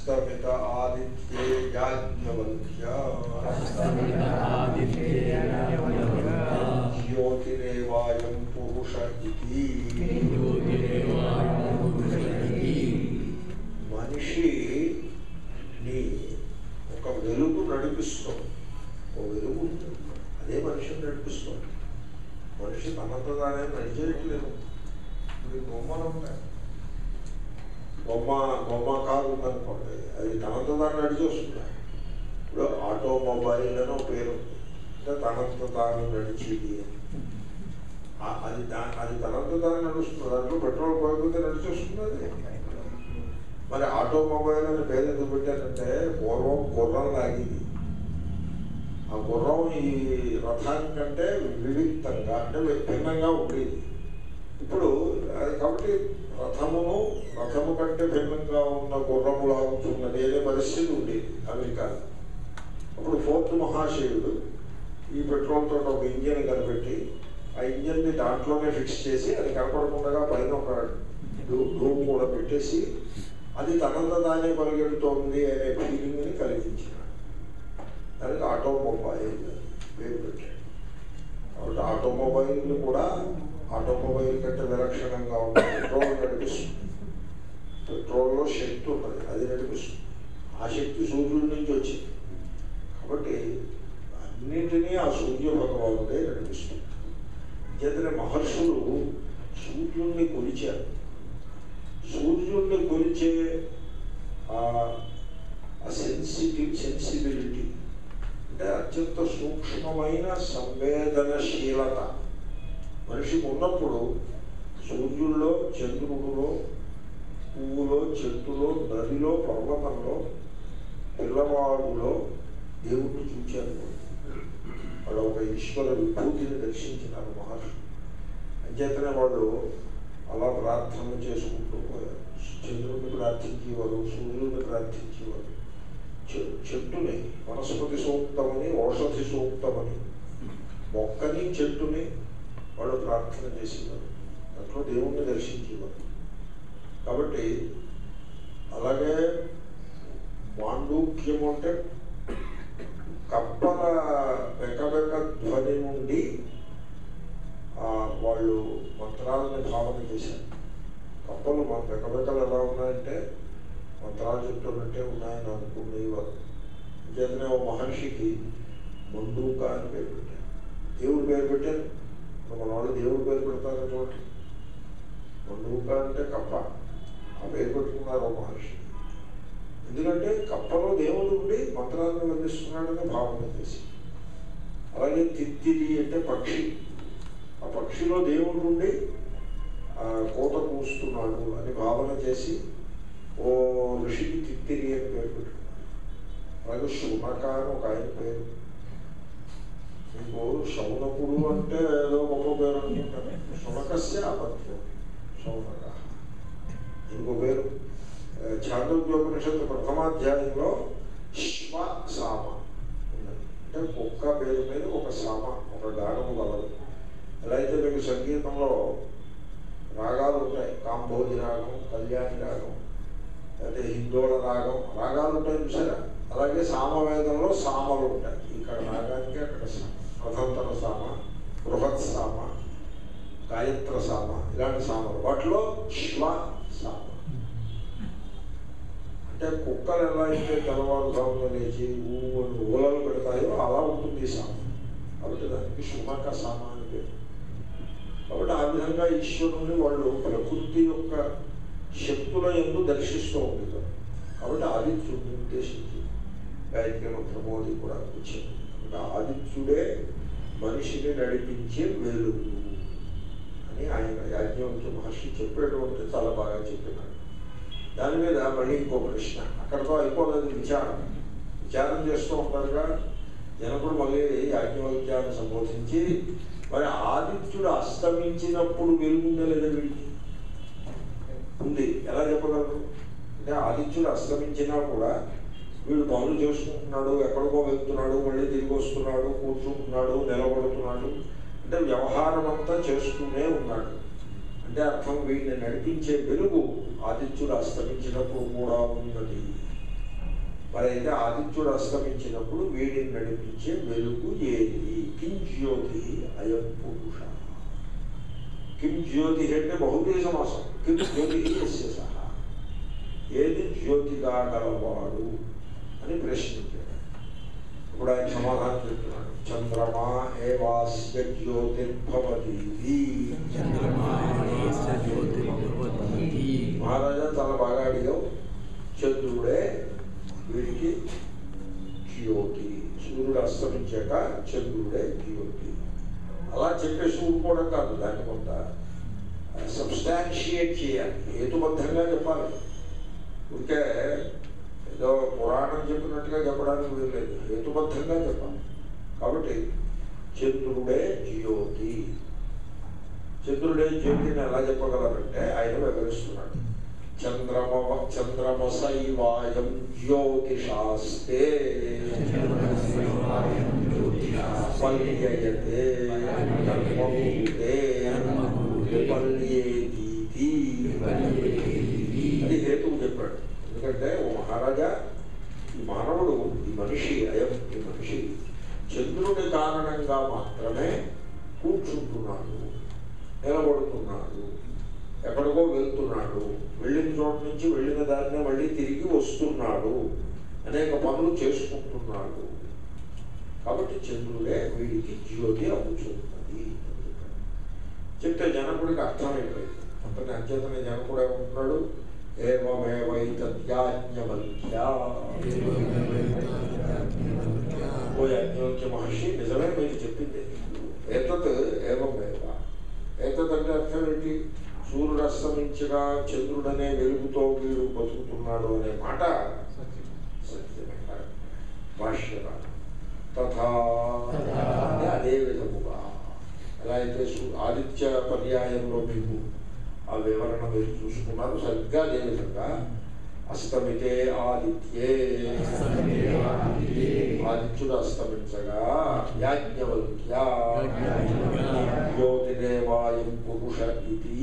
అస్తమిత ఆదిత్యే యాజ్ఞవల్క్య జ్యోతిరేవాయం పురుష ఇది మనిషి నీ ఒక వెలుగు నడిపిస్తుంది ఒక వెలుగు ఉంటుంది అదే మనిషిని నడిపిస్తుంది మనిషి తనంత తానే నడిచేయట్లేదు ఇప్పుడు ఈ బొమ్మలు ఉంటాయి బొమ్మ బొమ్మ కారు ఉందనుకోండి అది తనంత తాను నడిచేస్తుంది ఇప్పుడు ఆటోమొబైల్ అని ఒక పేరు ఉంది అంటే తనంత తాను నడిచేది అని. ఆ- అది దా- అది తనంత తాను నడుస్తుంది దాంట్లో పెట్రోల్ పోయకపోతే నడిచేస్తుంది అది మరి ఆటోమొబైల్ అని పేరు ఎందుకు పెట్టారంటే పూర్వం గుర్రం లాగేది ఆ గుర్రం ఈ రథం కంటే వివిక్తంగా అంటే భిన్నంగా ఉండేది ఇప్పుడు అది కాబట్టి రథమును రథము కంటే భిన్నంగా ఉన్న గుర్రము లాగుతున్నది అనే పరిస్థితి ఉండేది అమెరికాలో అప్పుడు ఫోర్త్ మహాశయుడు ఈ పెట్రోల్ తోటి ఒక ఇంజిన్ కనిపెట్టి ఆ ఇంజిన్ని దాంట్లోనే ఫిక్స్ చేసి అది కనపడకుండా పైన ఒక రూమ్ కూడా పెట్టేసి అది తనంత దానే పరిగెడుతోంది అనే ఫీలింగ్ని కలిగించినాడు దానికి ఆటోమొబైల్ పేరు పెట్టాడు కాబట్టి ఆటోమొబైల్ కూడా ఆటోమొబైల్ కంటే విలక్షణంగా ఉన్న పెట్రోల్ నడిపిస్తుంది పెట్రోల్లో శక్తి ఉన్నది అది నడిపిస్తుంది ఆ శక్తి సూర్యుడి నుంచి వచ్చింది కాబట్టి అన్నింటినీ ఆ సూర్య భగవానుడే నడిపిస్తుంది చేతనే మహర్షులు సూర్యుడిని కొలిచారు సూర్యుడిని కొలిచే ఆ సెన్సిటివ్ సెన్సిబిలిటీ అంటే అత్యంత సూక్ష్మమైన సంవేదనశీలత మనిషికి ఉన్నప్పుడు సూర్యుల్లో చంద్రుడిలో పువ్వులో చెట్టులో నదిలో పర్వతంలో పిల్లవాడులో దేవుణ్ణి చూచారు వాళ్ళు ఒక ఈశ్వర విభూతిని దర్శించినారు మహర్షులు అంచేతనే వాళ్ళు అలా ప్రార్థన చేసుకుంటూ పోయారు చంద్రుడిని ప్రార్థించేవారు సూర్యుడిని ప్రార్థించేవారు చె- చెట్టుని వనస్పతి సూక్తమని ఔషధి సూక్తమని మొక్కని చెట్టుని వాళ్ళు ప్రార్థన చేసేవారు దాంట్లో దేవుణ్ణి దర్శించేవారు కాబట్టి అలాగే మాండూక్యము అంటే కప్పల వెకవెక ధ్వని నుండి ఆ, వాళ్ళు మంత్రాలను భావన చేశారు కప్పలు మన వెకవెకలు ఎలా ఉన్నాయంటే మంత్రాలు చెప్తున్నట్టే ఉన్నాయని అనుకునేవారు చేతనే ఓ మహర్షికి మండూక అని పేరు పెట్టారు దేవుడు పేరు పెట్టారు ఇప్పుడు మన వాళ్ళు దేవుడు పేరు పెడతారు చూడండి మండూక అంటే కప్ప ఆ పేరు పెట్టుకున్నారు ఓ మహర్షి ఎందుకంటే కప్పలో దేవుడు ఉండి మంత్రాలను వర్ణిస్తున్నాడని భావన చేసి అలాగే తిత్తిరి అంటే పక్షి ఆ పక్షిలో దేవుడు ఉండి ఆ కోత కూస్తున్నాడు అని భావన చేసి ఓ ఋషికి తిత్తిరి అని పేరు పెట్టుకున్నాడు అలాగే శునక అని ఒక ఆయన పేరు మీకు శౌనకుడు అంటే ఏదో గొప్ప పేరు అనుకుంటారు శునకస్య అబద్ధం శౌనక ఇంకో పేరు ఛాందోగ్యోపనిషత్తు ప్రథమాధ్యాయంలో శ్వ సామ ఉన్నది అంటే కుక్క పేరు మీద ఒక సామ ఒక గానము గలదు ఎలా అయితే మీకు సంగీతంలో రాగాలు ఉంటాయి కాంబోజి రాగం కళ్యాణి రాగం లేకపోతే హిందోళ రాగం రాగాలు ఉంటాయి చూసారా అలాగే సామవేదంలో సామలు ఉంటాయి ఇక్కడ రాగానికి అక్కడ సామ ప్రథంతర సామ బృహత్ సామ గాయత్ర సామ ఇలాంటి సామలు వాటిలో శ్వ సామ అంటే కుక్కలు ఎలా అయితే తెల్లవారుజామున లేచి ఊళ్ళు ఊలలు పెడతాయో అలా ఉంటుంది ఈ సామ కాబట్టి దానికి శునక సామ అని పేరు కాబట్టి ఆ విధంగా ఈశ్వరుని వాళ్ళు ప్రకృతి యొక్క శక్తుల ఎందు దర్శిస్తూ ఉండేవారు కాబట్టి ఆదిత్యుడిని ఉద్దేశించి గాయత్రి మంత్రమోది కూడా వచ్చింది కాబట్టి ఆదిత్యుడే మనిషిని నడిపించే వెలుగు అని ఆయన యాజ్ఞవల్క్య మహర్షి చెప్పేటువంటి చాలా బాగా చెప్పినాడు దాని మీద మళ్ళీ ఇంకో ప్రశ్న అక్కడతో అయిపోలేదు విచారం విచారం చేస్తూ ఉంటారుగా జనకుడు మళ్ళీ యాజ్ఞవల్క్యాన్ని సంబోధించి మరి ఆదిత్యుడు అస్తమించినప్పుడు వెలుగుందా లేదా వీడికి ఉంది ఎలా చెప్పగలరు అంటే ఆదిత్యుడు అస్తమించినా కూడా వీడు పనులు చేసుకుంటున్నాడు ఎక్కడికో వెళ్తున్నాడు మళ్ళీ తిరిగి వస్తున్నాడు కూర్చుంటున్నాడు నిలబడుతున్నాడు అంటే వ్యవహారం అంతా చేస్తూనే ఉన్నాడు అంటే అర్థం వీడిని నడిపించే వెలుగు ఆదిత్యుడు అస్తమించినప్పుడు కూడా ఉన్నది మరైతే ఆదిత్యుడు అస్తమించినప్పుడు వీడిని నడిపించే వెలుగు ఏది కిం జ్యోతి అయం పురుష కిం జ్యోతి అంటే బహుదీ సమాసం కిం జ్యోతి ఎస్య సహా ఏది జ్యోతిగా గలవాడు అని ప్రశ్నించాడు ఇప్పుడు ఆయన సమాధానం చెప్తున్నాడు చంద్రమా ఏవాస్య జ్యోతిర్భవతి మహారాజా చాలా బాగా అడిగావు చంద్రుడే వీడికి జ్యోతి సూర్యుడు అస్తమించాక చంద్రుడే జ్యోతి అలా చెప్పేసి ఊరుకోవడం కాదు దాన్ని కొంత సబ్స్టాన్షియేట్ చేయాలి హేతుబద్ధంగా చెప్పాలి ఉంటే ఏదో పురాణం చెప్పినట్టుగా చెప్పడానికి వీల్లేదు హేతుబద్ధంగా చెప్పాలి కాబట్టి చంద్రుడే జ్యోతి చంద్రుడే జ్యోతిని ఎలా చెప్పగలరంటే ఆయన వివరిస్తున్నాడు చంద్రమ చంద్రమసైవాయం జ్యోతిషాస్తే పల్యయతే కర్మభూతే పల్యేతీతి అది హేతువు చెప్పాడు ఎందుకంటే ఓ మహారాజా ఈ మానవుడు ఈ మనిషి అయం ఈ మనిషి చంద్రుడి కారణంగా మాత్రమే కూర్చుంటున్నాడు నిలబడుతున్నాడు ఎక్కడికో వెళ్తున్నాడు వెళ్ళిన చోట నుంచి వెళ్ళిన దారినే మళ్ళీ తిరిగి వస్తున్నాడు అనేక పనులు చేసుకుంటున్నాడు కాబట్టి చంద్రుడే వీడికి జ్యోతి అవుతున్నది అని చెప్పాడు. చెప్తే జనకుడికి అర్థమైపోయింది అంతనే అంచేతనే జనకుడు ఏమంటున్నాడు ఏమేవైతత్యాజ్ఞవల్క్యా ఓ యాజ్ఞవల్క్య మహర్షి నిజమే మీరు చెప్పింది ఏతత్ ఏమేవ ఏతత్ అంటే అర్థం ఏంటి సూర్యుడు అస్తమించగా చంద్రుడనే వెలుగుతో వీడు బతుకుతున్నాడు అనే మాట సత్యమే భాష్యకారం తథా అంటే అదే విధముగా ఎలా అయితే సు- ఆదిత్య పర్యాయంలో మీకు ఆ వివరణ మీరు చూసుకున్నారు సరిగ్గా అదే విధంగా అస్తమితే ఆదిత్యే ఆదిత్యుడు అస్తమించగా యాజ్ఞవల్క్య జ్యోతిదేవాయం పురుష ఇది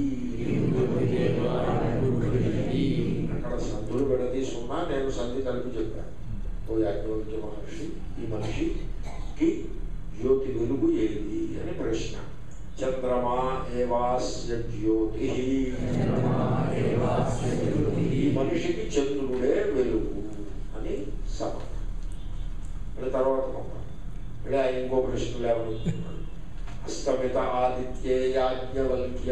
అక్కడ సంధులు విడదీసున్నా నేను సంధి కలిపి చెప్పాను ఓ యాజ్ఞవల్క్య మహర్షి ఈ మనిషికి జ్యోతి వెలుగు ఏది అని ప్రశ్న చంద్రమా ఏవాస్య జ్యోతి ఈ మనిషికి చంద్రుడే వెలుగు అని సమాధానం మళ్ళీ తర్వాత పంపాలి మళ్ళీ ఆయన ఇంకో ప్రశ్న లేవనుకుంటున్నాడు అస్తమిత ఆదిత్యే యాజ్ఞవల్క్య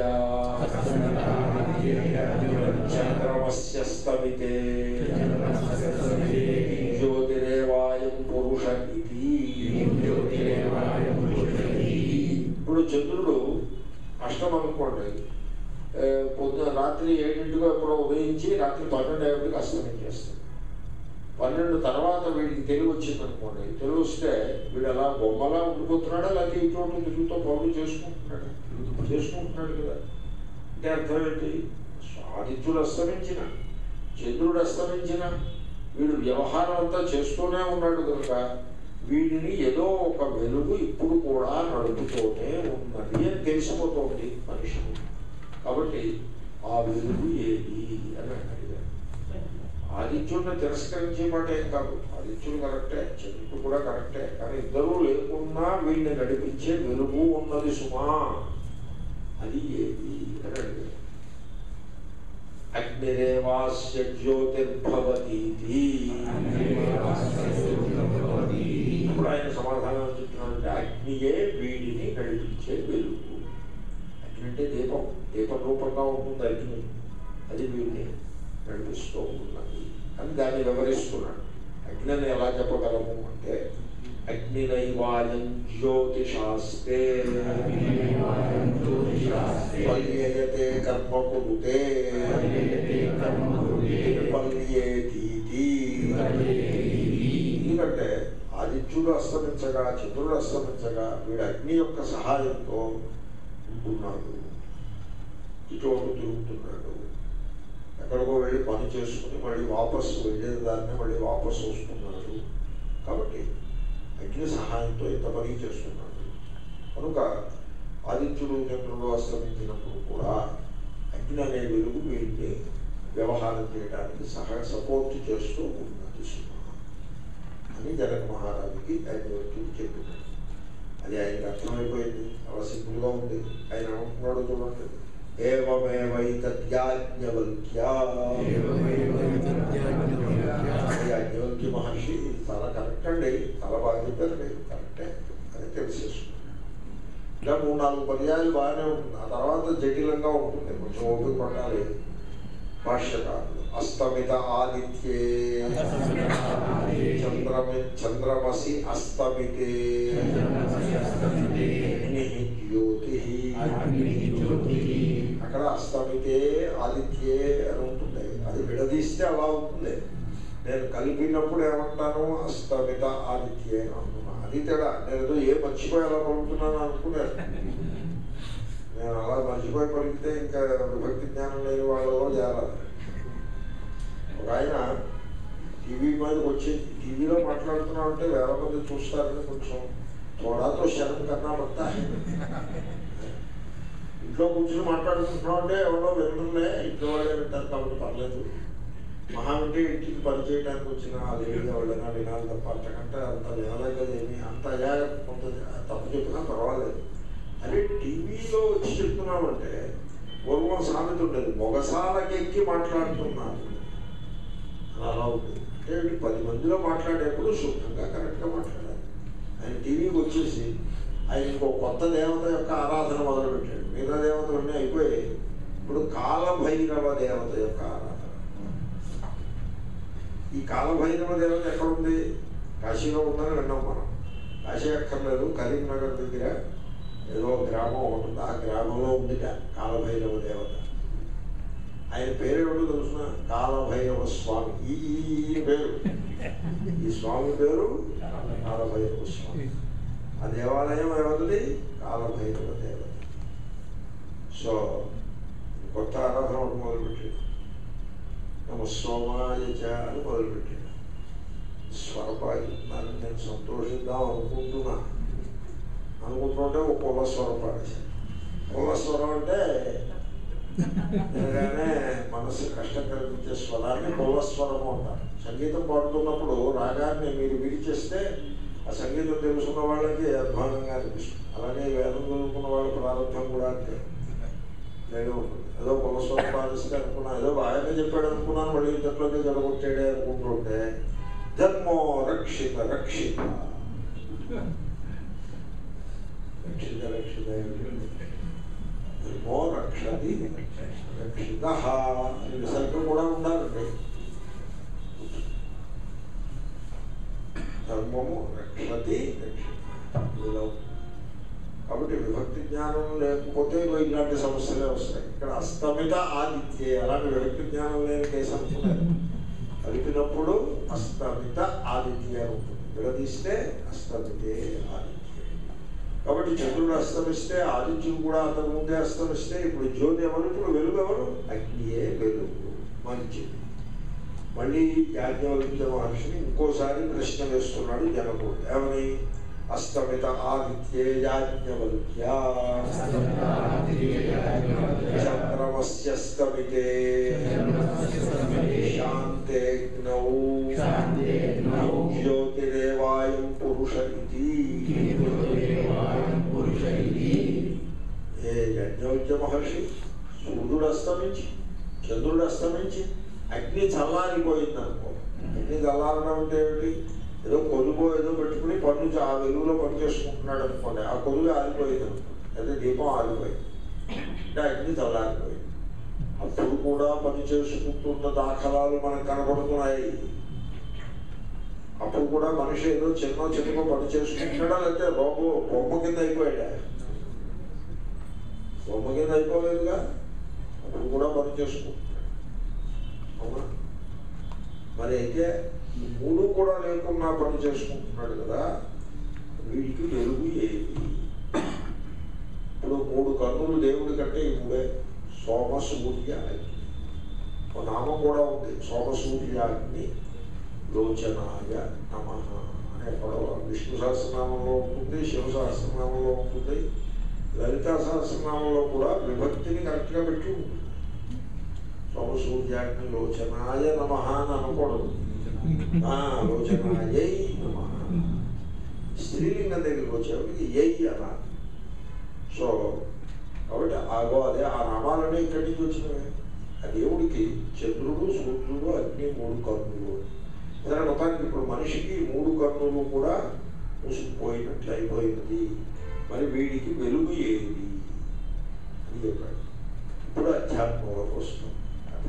చంద్రమస్య స్తమితే జ్యోతిరేవాయం పురుష ఇది ఇప్పుడు చంద్రుడు అష్టం అనుకోండి ఏ, పొద్దున రాత్రి ఏడింటికో ఎప్పుడో ఉదయించి రాత్రి పన్నెండు అయ్యేటికి అస్తమించేస్తాడు పన్నెండు తర్వాత వీడికి తెలివి వచ్చింది అనుకోండి తెలివి వస్తే వీడు అలా బొమ్మలా ఉండిపోతున్నాడా లేకపోతే ఇటు అటు తిరుగుతూ పనులు చేసుకుంటున్నాడు చేసుకుంటున్నాడు కదా అంటే అర్థం ఏంటి ఆదిత్యుడు అస్తమించిన చంద్రుడు అస్తమించిన వీడు వ్యవహారం అంతా చేస్తూనే ఉన్నాడు కనుక వీడిని ఏదో ఒక వెలుగు ఇప్పుడు కూడా నడుపుతూనే ఉన్నది అని తెలిసిపోతుంది మనిషికి కాబట్టి ఆ వెలుగు ఏది అని అడిగారు ఆదిత్యుడిని తిరస్కరించే మాట ఏం కాదు ఆదిత్యుడు కరెక్టే చంద్రుడు కూడా కరెక్టే కానీ ఇద్దరూ లేకున్నా వీడిని నడిపించే వెలుగు ఉన్నది సుమా అది ఏది అని అడిగారు అగ్నిరేవాస్య జ్యోతిర్భవతి ఇప్పుడు ఆయన సమాధానం చెప్తున్నాడంటే అగ్నియే వీడిని నడిపించే వెలుగు అగ్ని అంటే దీపం దీపం రూపంగా ఉంటుంది అగ్ని అది వీడిని నడిపిస్తూ ఉన్నది అని దాన్ని వివరిస్తున్నాడు అగ్నిని ఎలా చెప్పగలము అంటే అగ్నినైవాయం జ్యోతిషాస్తే పల్యయతే కర్మ కురుతే పల్యేతీతి ఎందుకంటే ఆదిత్యుడు అస్తమించగా చంద్రుడు అస్తమించగా వీడు అగ్ని యొక్క సహాయంతో ఉంటున్నాడు ఇటు అటు తిరుగుతున్నాడు ఎక్కడికో వెళ్ళి పని చేసుకుని మళ్ళీ వాపసు వెళ్ళేది దాన్ని మళ్ళీ వాపసు వస్తున్నాడు కాబట్టి అగ్ని సహాయంతో ఇంత పని చేస్తున్నాడు కనుక ఆదిత్యుడు చంద్రుడు అస్తమించినప్పుడు కూడా అగ్ని అనే వెలుగు వీడిని వ్యవహారం చేయడానికి సహా సపోర్ట్ చేస్తూ ఉన్నది సుమా అని జనక మహారాజుకి యాజ్ఞవల్క్యుడు చెప్పినాడు అది ఆయనకి అర్థమైపోయింది చాలా సింపుల్గా ఉంది ఆయన ఏమంటున్నాడు చూడండి ఏమేవైతద్యాజ్ఞవల్క్యా యాజ్ఞవల్క్య మహర్షి చాలా కరెక్ట్ అండి చాలా బాగా చెప్పారండి కరెక్టే అని తెలిసేస్తుంది ఇలా మూడు నాలుగు పర్యాలు బాగానే ఉంటుంది ఆ తర్వాత జటిలంగా ఉంటుంది కొంచెం ఓపిక పట్టాలి భాష్యకారులు అస్తమిత ఆదిత్యే చంద్రమి చంద్రమసి అస్తమితే అగ్ని జ్యోతి అక్కడ అస్తమితే ఆదిత్యే అని ఉంటుంది అది విడదీస్తే అలా ఉంటుంది నేను కలిపినప్పుడు ఏమంటాను అస్తమిత ఆదిత్యే అని అంటున్నా అది తేడా నేను ఏదో ఏ మర్చిపోయి అలా పలుకుతున్నాను అనుకున్నాను నేను అలా మర్చిపోయి పలికితే ఇంకా విభక్తి జ్ఞానం లేని వాళ్ళలో చేరాలి ఒక ఆయన టీవీ మీదకి వచ్చి టీవీలో మాట్లాడుతున్నాం అంటే వేల మంది చూస్తారని కొంచెం తోడాతో శరం కన్నా పడతా ఇంట్లో కూర్చొని మాట్లాడుకుంటున్నాం అంటే ఎవరో వినడంలే ఇంట్లో వాళ్ళే వింటారు కాబట్టి పర్లేదు మహా అంటే ఇంటికి పని చేయడానికి వచ్చిన అదేవిధంగా వాళ్ళైనా వినాలి తప్ప అంతకంటే అంత వినదగ్గది ఏమి అంత అజాగ్రత్త కొంత తప్పు చెప్పినా పర్వాలేదు అదే టీవీలో వచ్చి చెప్తున్నామంటే పూర్వం సామెత ఉండేది మొగసాలకెక్కి మాట్లాడుతున్నారు అని అలా ఉంటుంది అంటే వీడు పది మందిలో మాట్లాడేప్పుడు శుభ్రంగా కరెక్ట్గా మాట్లాడాలి ఆయన టీవీకి వచ్చేసి ఆయన ఇంకో కొత్త దేవత యొక్క ఆరాధన మొదలుపెట్టాడు మిగతా దేవతలన్నీ అయిపోయాయి ఇప్పుడు కాలభైరవ దేవత యొక్క ఆరాధన ఈ కాలభైరవ దేవత ఎక్కడ ఉంది కాశీలో ఉందని విన్నాం మనం కాశీ అక్కర్లేదు కరీంనగర్ దగ్గర ఏదో గ్రామం ఒకటి ఉంది ఆ గ్రామంలో ఉందిట కాలభైరవ దేవత ఆయన పేరు ఏమిటో తెలుసిన కాలభైరవ స్వామి ఈ ఈ- ఈ పేరు ఈ స్వామి పేరు కాలభైరవ స్వామి ఆ దేవాలయం ఏమవుతుంది కాలభైరవ దేవత సో కొత్త ఆరాధన ఒకటి మొదలుపెట్టాడు నమ సోమాయ చ అని మొదలుపెట్టాడు స్వరపాడుతున్నారని నేను సంతోషిద్దాం అనుకుంటున్నా అనుకుంటుంటే ఒక పొల స్వరం పాడేశాను పొల స్వరం అంటే నిజంగానే మనసు కష్టం కలిగించే స్వరాన్ని పొలస్వరము అంటారు సంగీతం పాడుతున్నప్పుడు రాగాన్ని మీరు విడిచేస్తే ఆ సంగీతం తెలుసుకున్న వాళ్ళకి అధ్వానంగా అనిపిస్తుంది అలాగే వేదం చదువుకున్న వాళ్ళ ప్రారంభం కూడా అంతే నేను ఏదో పొలస్వరం పాటిస్తే అనుకున్నా ఏదో బాగానే చెప్పాడు అనుకున్నాను మళ్ళీ ఇంతట్లోనే జడగొట్టాడే అనుకుంటుంటే ధర్మో రక్షిత రక్షిత రక్షిత రక్షిత ధర్మో రక్షతి రక్షిత అని విసర్గం కూడా ఉండాలండి ధర్మము రక్షతి రక్షిత ఇలా ఉంది. కాబట్టి విభక్తి జ్ఞానం లేకపోతే ఇగో ఇలాంటి సమస్యలే వస్తాయి ఇక్కడ అస్తమిత ఆదిత్యే అలాంటి విభక్తి జ్ఞానం లేని కేసు అనుకున్నారు కలిపినప్పుడు అస్తమిత ఆదిత్య అని ఉంటుంది విడదీస్తే అస్తమితే ఆదిత్య కాబట్టి చంద్రుడు అస్తమిస్తే ఆదిత్యుడు కూడా అంతకు ముందే అస్తమిస్తే ఇప్పుడు జ్యోతి ఎవరు ఇప్పుడు వెలుగు ఎవరు అగ్నియే వెలుగు మంచిది మళ్ళీ యాజ్ఞవల్క్య మహర్షిని ఇంకోసారి ప్రశ్న వేస్తున్నాడు జనకుడు ఏమని అస్తమిత ఆదిత్యే యాజ్ఞవల్క్య చంద్రమస్యస్తమితే శాంతేగ్నౌ జ్యోతిరేవాయం పురుష ఇది ఏ యజ్ఞవల్క్య మహర్షి సూర్యుడు అస్తమించి చంద్రుడు అస్తమించి అగ్ని చల్లారిపోయింది అనుకో అగ్ని చల్లారడం అంటే ఏమిటి ఏదో కొలుగో ఏదో పెట్టుకుని పన్ను చ- ఆ వెలుగులో పని చేసుకుంటున్నాడు అనుకోండి ఆ కొలుగు ఆరిపోయింది అనుకోండి అదే దీపం ఆరిపోయింది అంటే అగ్ని చల్లారిపోయింది అప్పుడు కూడా పని చేసుకుంటున్న దాఖలాలు మనకు కనబడుతున్నాయి అప్పుడు కూడా మనిషి ఏదో చిన్న చిన్నగా పని చేసుకుంటున్నాడా లేకపోతే రోబో బొమ్మ కింద అయిపోయాడా బొమ్మ కింద అయిపోలేదుగా అప్పుడు కూడా పని చేసుకుంటున్నాడు అవునా మరి అయితే ఈ మూడు కూడా లేకుండా పని చేసుకుంటున్నాడు కదా వీడికి వెలుగు ఏది ఇప్పుడు మూడు కన్నులు దేవుడి కంటే ఈ మూడే సోమ సూర్య అగ్ని ఒక నామం కూడా ఉంది సోమ సూర్య అగ్ని లోచనాయ నమ అని ఎక్కడో విష్ణు సహస్రనామంలో ఉంటుంది శివ సహస్రనామంలో ఉంటుంది లలితా సహస్రనామంలో కూడా విభక్తిని కరెక్ట్గా పెట్టి ఉంటుంది సోమ సూర్యాగ్ని లోచనాయ నమ అని అనకూడదు ఆ, లోచనాయై నమ స్త్రీలింగం దగ్గరికి వచ్చేప్పటికి ఎయ్ అన్నారు సో కాబట్టి ఆగో అదే ఆ నామాలన్నీ ఇక్కడి నుంచి వచ్చినవే ఆ దేవుడికి చంద్రుడు సూర్యుడు అగ్ని మూడు కన్నులు సరే మొత్తానికి ఇప్పుడు మనిషికి ఈ మూడు కన్నులు కూడా మూసుకుపోయినట్లు అయిపోయినది మరి వీడికి వెలుగు ఏది అని చెప్పాడు ఇప్పుడు అధ్యాత్మంలోకి వస్తుంది కథ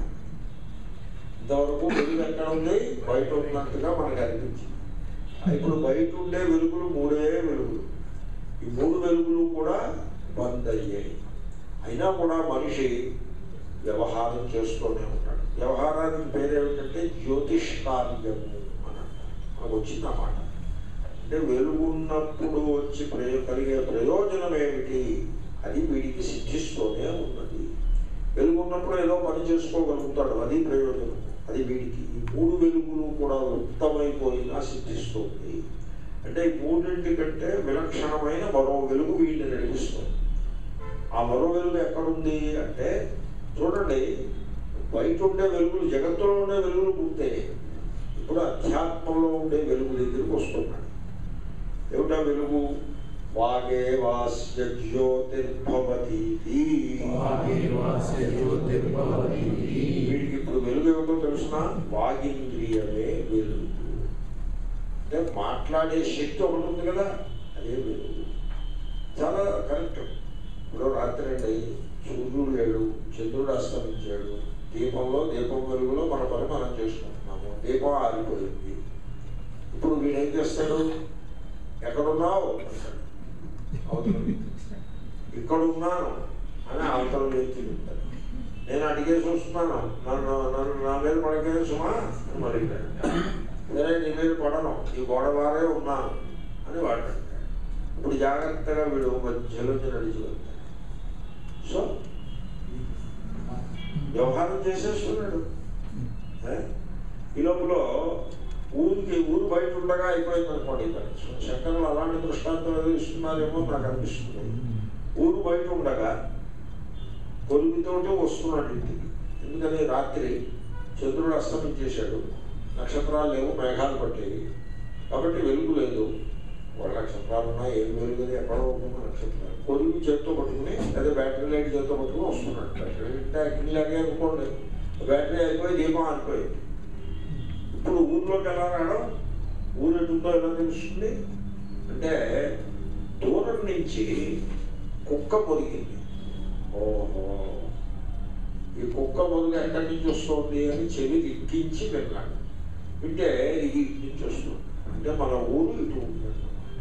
ఇంతవరకు వెలుగు ఎక్కడ ఉంది బయట ఉన్నట్టుగా మనకు అనిపించింది ఇప్పుడు బయట ఉండే వెలుగులు మూడే వెలుగులు ఈ మూడు వెలుగులు కూడా బంద్ అయ్యాయి అయినా కూడా మనిషి వ్యవహారం చేస్తూనే ఉంటాడు వ్యవహారానికి పేరు ఏమిటంటే జ్యోతిష్కార్యము అని అంటారు మనకు వచ్చింది అన్నమాట అంటే వెలుగున్నప్పుడు వచ్చి ప్రయో కలిగే ప్రయోజనం ఏమిటి అది వీడికి సిద్ధిస్తూనే ఉన్నది వెలుగున్నప్పుడు ఏదో పని చేసుకోగలుగుతాడు అది ప్రయోజనం అది వీడికి ఈ మూడు వెలుగులు కూడా ఉత్తమైపోయినా సిద్ధిస్తుంది అంటే ఈ మూడింటి కంటే విలక్షణమైన మరో వెలుగు వీడిని నడిపిస్తుంది ఆ మరో వెలుగు ఎక్కడుంది అంటే చూడండి బయట ఉండే వెలుగులు జగత్తులో ఉండే వెలుగులు పూర్తయ్యాయి ఇప్పుడు అధ్యాత్మంలో ఉండే వెలుగు దగ్గరికి వస్తున్నాడు ఏమిటా వెలుగు వాగే వాస్య జ్యోతిర్భవతి వాగేవాస్య జ్యోతిర్భవతి. వీడికి ఇప్పుడు వెలుగు ఏమిటో తెలుసిన వాగింద్రియమే వెలుగు అంటే మాట్లాడే శక్తి ఒకటి ఉంది కదా అదే వెలుగు చాలా కరెక్ట్ ఇప్పుడు రాత్రి అండి సూర్యుడు లేడు చంద్రుడు అస్తమించాడు దీపంలో దీపం వెలుగులో మన పని మనం చేసుకుంటున్నాము దీపం ఆరిపోయింది ఇప్పుడు వీడు ఏం చేస్తాడు ఎక్కడున్నావు అంటాడు అవతల వ్యక్తి. ఇక్కడున్నాను అని అవతల వ్యక్తి చెప్తాడు నేను అడిగేసి వస్తున్నాను నన్ను నన్ను నా మీద పడకేసుమా అని అడిగాడు సరే నీ మీద పడను ఈ గోడవారే ఉన్నాను అని వాడు అంటాడు ఇప్పుడు జాగ్రత్తగా వీడు మధ్యలోంచి నడిచి వెళ్తాడు సో వ్యవహారం చేసేస్తున్నాడు ఏ? ఈ లోపల ఊరికి ఊరు బయట ఉండగా అయిపోయింది అనుకోండి ఈ పని సో శంకరులు అలాంటి దృష్టాంతం ఏదో ఇస్తున్నారేమో నాకు అనిపిస్తుంది ఊరు బయట ఉండగా కొలుగుతోటే వస్తున్నాడు ఇంటికి ఎందుకని రాత్రి చంద్రుడు అస్తమించేశాడు నక్షత్రాలు లేవు మేఘాలు పట్టేవి కాబట్టి వెలుగు లేదు వాళ్ళ నక్షత్రాలు ఉన్నాయి ఏం వెలుగు లేదు ఎక్కడో ఉంటుంది నక్షత్రాలు కొలుగు చేత్తో పట్టుకుని అదే బ్యాటరీ లైట్ చేత్తో పట్టుకుని వస్తున్నాడు బ్యాటరీ లైట్ అగ్ని లాగే అనుకోండి బ్యాటరీ అయిపోయి దీపం ఆగిపోయింది ఇప్పుడు ఊర్లోకి ఎలా రావడం ఊరు ఎటుందో ఎలా తెలుస్తుంది అంటే దూరం నుంచి కుక్క పొదిగింది ఓహో ఈ కుక్క మొదలు ఎక్కడి నుంచి వస్తుంది అని చెవి ఎక్కించి విన్నాడు వింటే ఇది ఇటు నుంచి వస్తుంది అంటే మన ఊరు ఇటు ఉంటుంది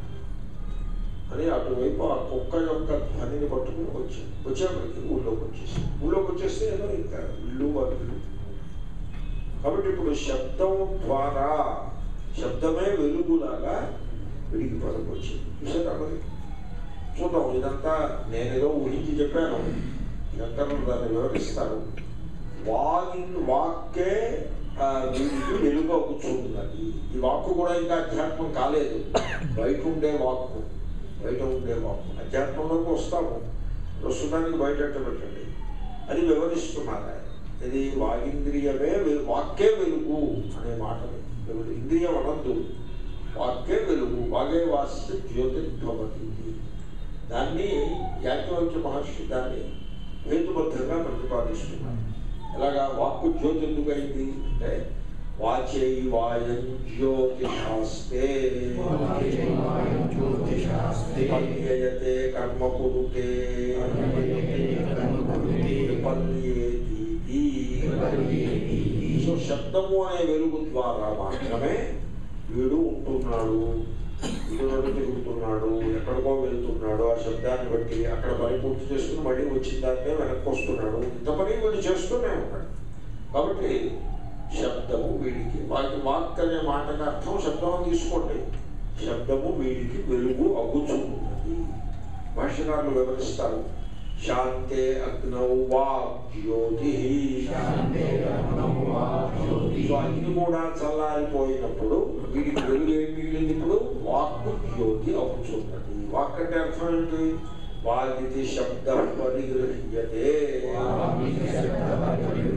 అని అటువైపు ఆ కుక్క యొక్క ధ్వనిని పట్టుకుని వచ్చాడు వచ్చేప్పటికి ఊళ్ళోకి వచ్చేసి ఊళ్ళోకి వచ్చేస్తే ఏదో ఇంకా ఇల్లు వాళ్ళు కాబట్టి ఇప్పుడు శబ్దం ద్వారా శబ్దమే వెలుగులాగా విడికి పదకొచ్చింది చూసారా మరి చూద్దాం ఇదంతా నేనేదో ఊహించి చెప్పాను శంకరులు దాన్ని వివరిస్తారు వాగి వాక్కే ఆ, వీడికి వెలుగు కూర్చుంటున్నది ఈ వాక్కు కూడా ఇంకా అధ్యాత్మం కాలేదు బయట ఉండే వాక్కు బయట ఉండే వాక్కు అధ్యాత్మంలోకి వస్తాము ప్రస్తుతానికి బయట అట్ట పెట్టండి అది వివరిస్తున్నారు ఆయన ఇది వాగింద్రియమే వెలు- వాక్కే వెలుగు అనే మాటని వెలుగు ఇంద్రియం అనద్దు వాక్కే వెలుగు వాగే వాస్య జ్యోతిర్భవతి దాన్ని యాజ్ఞవల్క్య మహర్షి దాన్ని హేతుబద్ధంగా ప్రతిపాదిస్తున్నారు ఎలాగా వాక్కు జ్యోతి ఎందుకు అయింది అంటే వాచై వాయం జ్యోతిషాస్తే వాచైవాయం జ్యోతిషాస్తే పల్యయతే కర్మ కురుతే పల్యయతే కర్మ కురుతే పల్యేతి పల్యేతి. సో శబ్దము అనే వెలుగు ద్వారా మాత్రమే వీడు ఉంటున్నాడు ఇటువైపు తిరుగుతున్నాడు ఎక్కడికో వెళ్తున్నాడు ఆ శబ్దాన్ని బట్టి అక్కడ పని పూర్తి చేసుకుని మళ్ళీ వచ్చిన దాన్నే వెనక్కి వస్తున్నాడు ఇంత పని వీడు చేస్తూనే ఉన్నాడు కాబట్టి శబ్దము వీడికి వాకి వాక్ అనే మాటకి అర్థం శబ్దం అని తీసుకోండి శబ్దము వీడికి వెలుగు అగుచున్నది భాష్యకారులు వివరిస్తారు శాంతే అగ్నౌ వాక్ జ్యోతి శాంతే కర్మణం వా జ్యోతి. సో అగ్ని కూడా చల్లారిపోయినప్పుడు వీడికి వెలుగు ఏం మిగిలింది ఇప్పుడు వాక్కు జ్యోతి అవుతున్నది వాక్ అంటే అర్థం ఏంటి వాగితి శబ్ద పరిగృహ్యతే వాగితి శబ్దః పరిగృహ్యతే.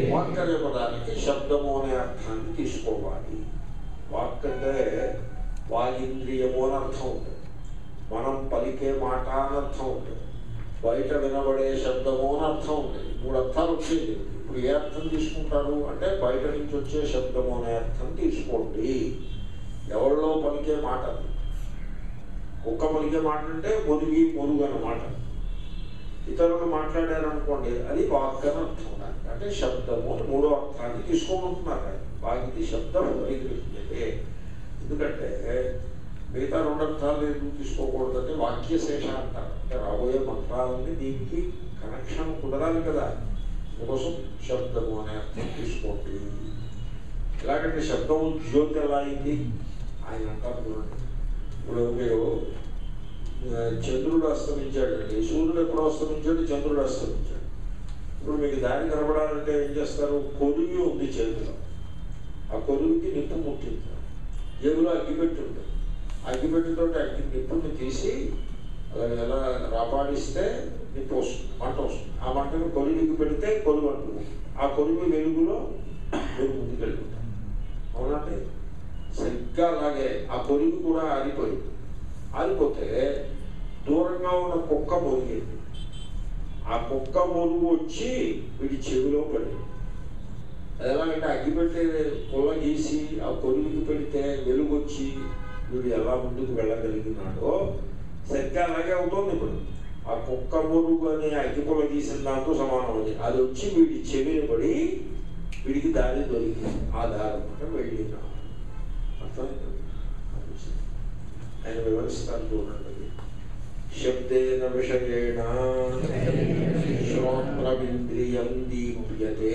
వాక్ అనే పదానికి శబ్దము అనే అర్థాన్ని తీసుకోవాలి వాక్ అంటే వాగింద్రియము అని అర్థం ఉంటుంది మనం పలికే మాట అని అర్థం ఉంటుంది బయట వినబడే శబ్దము అని అర్థం ఉంటుంది మూడు అర్థాలు వచ్చేది ఇప్పుడు ఏ అర్థం తీసుకుంటారు అంటే బయట నుంచి వచ్చే శబ్దము అనే అర్థం తీసుకోండి ఎవరిలో పలికే మాట అది. కుక్క పలికే మాట అంటే మునిగి మురుగు అన్నమాట ఇతరులు మాట్లాడారనుకోండి అది వాక్ అని అర్థం దానికి. అంటే శబ్దము అని మూడో అర్థాన్ని తీసుకోమంటున్నారు ఆయన. వాగిది శబ్దం పరిగృహ్యతే ఎందుకంటే మిగతా రెండు అర్థాలు ఎందుకు తీసుకోకూడదంటే వాక్య శేష అంటారు అంటే రాబోయే మంత్రాలన్నీ దీనికి కనెక్షన్ కుదరాలి కదా అందుకోసం శబ్దము అనే అర్థం తీసుకోండి ఎలాగంటే శబ్దము జ్యోతి ఎలా అయింది ఆయన అంటారు చూడండి ఇప్పుడు మీరు ఆ, చంద్రుడు అస్తమించాడండి సూర్యుడు ఎప్పుడు అస్తమించాడు చంద్రుడు అస్తమించాడు ఇప్పుడు మీకు దారి కనబడాలంటే ఏం చేస్తారు కొలువి ఉంది చేతిలో ఆ కొలువికి నిప్పు ముట్టింది జేబులో అగ్గిపెట్టి ఉంది అగ్గిపెట్టితో అగ్గి నిప్పుని తీసి అలా ఎలా రాపాడిస్తే నిప్పు వస్తుంది మంట వస్తుంది ఆ మంటను కొలువికి పెడితే కొలువు అంటుంది ఆ కొలువి వెలుగులో మీరు ముందుకు వెళ్ళిపోతారు అవునండి సరిగ్గా అలాగే ఆ కొలువి కూడా ఆరిపోయింది ఆరిపోతే దూరంగా ఉన్న కుక్క మొరిగింది ఆ కుక్క మొరుగు వచ్చి వీడి చెవిలో పడింది అది ఎలాగంటే అగ్గిపెట్టే పుల్ల గీసి ఆ కొలువుకి పెడితే వెలుగు వచ్చి వీడు ఎలా ముందుకు వెళ్ళగలిగినాడో సరిగ్గా అలాగే అవుతుంది ఇప్పుడు ఆ కుక్క మురుగు అనే అగ్గి పుల్ల గీసిన దాంతో సమానం అది అది వచ్చి వీడి చెవిని పడి వీడికి దారి దొరికింది ఆ దారి మాట వెళ్ళినా అర్థమైంది ఆయన వివరిస్తారు చూడండి శబ్దేన విషయేణ శ్రోత్రమింద్రియం దీప్యతే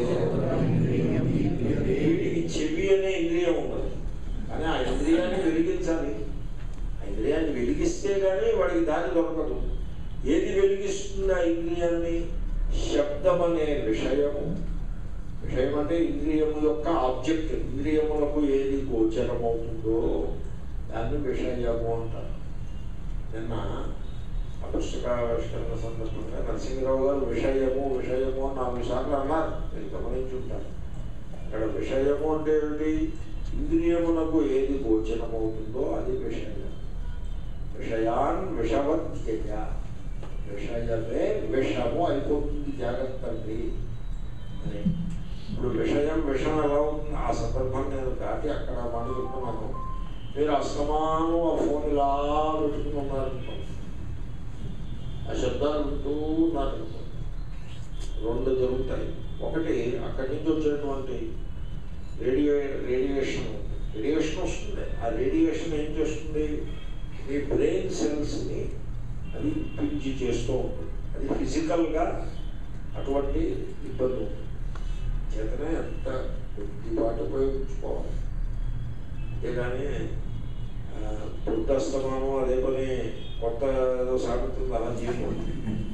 వీడికి చెవి అనే ఇంద్రియం ఉండదు కానీ ఆ ఇంద్రియాన్ని వెలిగించాలి ఆ ఇంద్రియాన్ని వెలిగిస్తే కానీ వాడికి దారి దొరకదు ఏది వెలిగిస్తుంది ఆ ఇంద్రియాన్ని శబ్దం అనే విషయము విషయం అంటే ఇంద్రియము యొక్క ఆబ్జెక్ట్ ఇంద్రియములకు ఏది గోచరమవుతుందో దాన్ని విషయము అంటారు నిన్న ఆ పుస్తకావిష్కరణ సందర్భంగా నరసింహరావు గారు విషయము విషయము అని నాలుగు సార్లు అన్నారు మీరు గమనించుంటారు ఇక్కడ విషయము అంటే ఏమిటి ఇంద్రియమునకు ఏది గోచరమవుతుందో అది విషయం విషయాన్ విషవత్యయ విషయమే విషము అయిపోతుంది జాగ్రత్త అండి అని ఇప్పుడు విషయం విషం ఎలా ఉంటుంది ఆ సందర్భం నేను దాటి అక్కడ మాట చెప్తున్నాను మీరు అస్తమానం ఆ ఫోన్ ఇలా పెట్టుకుని ఉన్నారనుకోండి ఆ శబ్దాలు వింటూ ఉన్నారనుకోండి రెండు జరుగుతాయి ఒకటి అక్కడి నుంచి వచ్చేటువంటి రేడియో రేడియేషన్ ఉంది. రేడియేషన్ వస్తుంది ఆ రేడియేషన్ ఏం చేస్తుంది మీ బ్రెయిన్ సెల్స్ని అది పించి చేస్తూ ఉంటుంది అది ఫిజికల్గా అటువంటి ఇబ్బంది ఉంటుంది చేతనే ఎంత కొద్దిపాటు ఉపయోగించుకోవాలి అంతేగాని వృద్ధాస్తమానం అదే పని కొత్త ఏదో సాగుతుంది అలా చేయకూడదు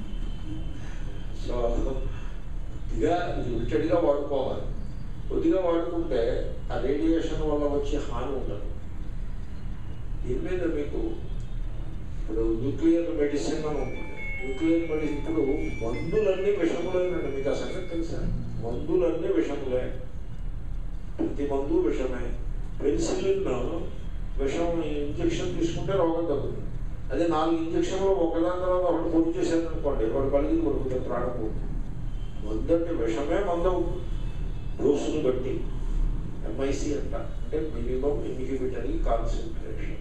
సో కొద్దిగా లిమిటెడ్గా వాడుకోవాలి కొద్దిగా వాడుకుంటే ఆ రేడియేషన్ వల్ల వచ్చే హాని ఉండదు దీని మీద మీకు ఇప్పుడు న్యూక్లియర్ మెడిసిన్ అని ఉంటుంది న్యూక్లియర్ మెడిసిన్ ఇప్పుడు మందులన్నీ విషములేనండి మీకు ఆ సంగతి తెలుసా మందులన్నీ విషములే ప్రతి మందు విషమే పెన్సిలిన్ విషం ఇంజక్షన్ తీసుకుంటే రోగం తగ్గుతుంది అదే నాలుగు ఇంజక్షన్లు ఒకదాని తర్వాత ఒకటి పొడి చేశాను అనుకోండి వాడు కలిగి పడుతుంది ప్రాణం పోతుంది మందు అంటే విషమే మందు అవుతుంది డోసును బట్టి ఎంఐసి అంట అంటే మినిమం ఇన్హిబిటరీ కాన్సన్ట్రేషన్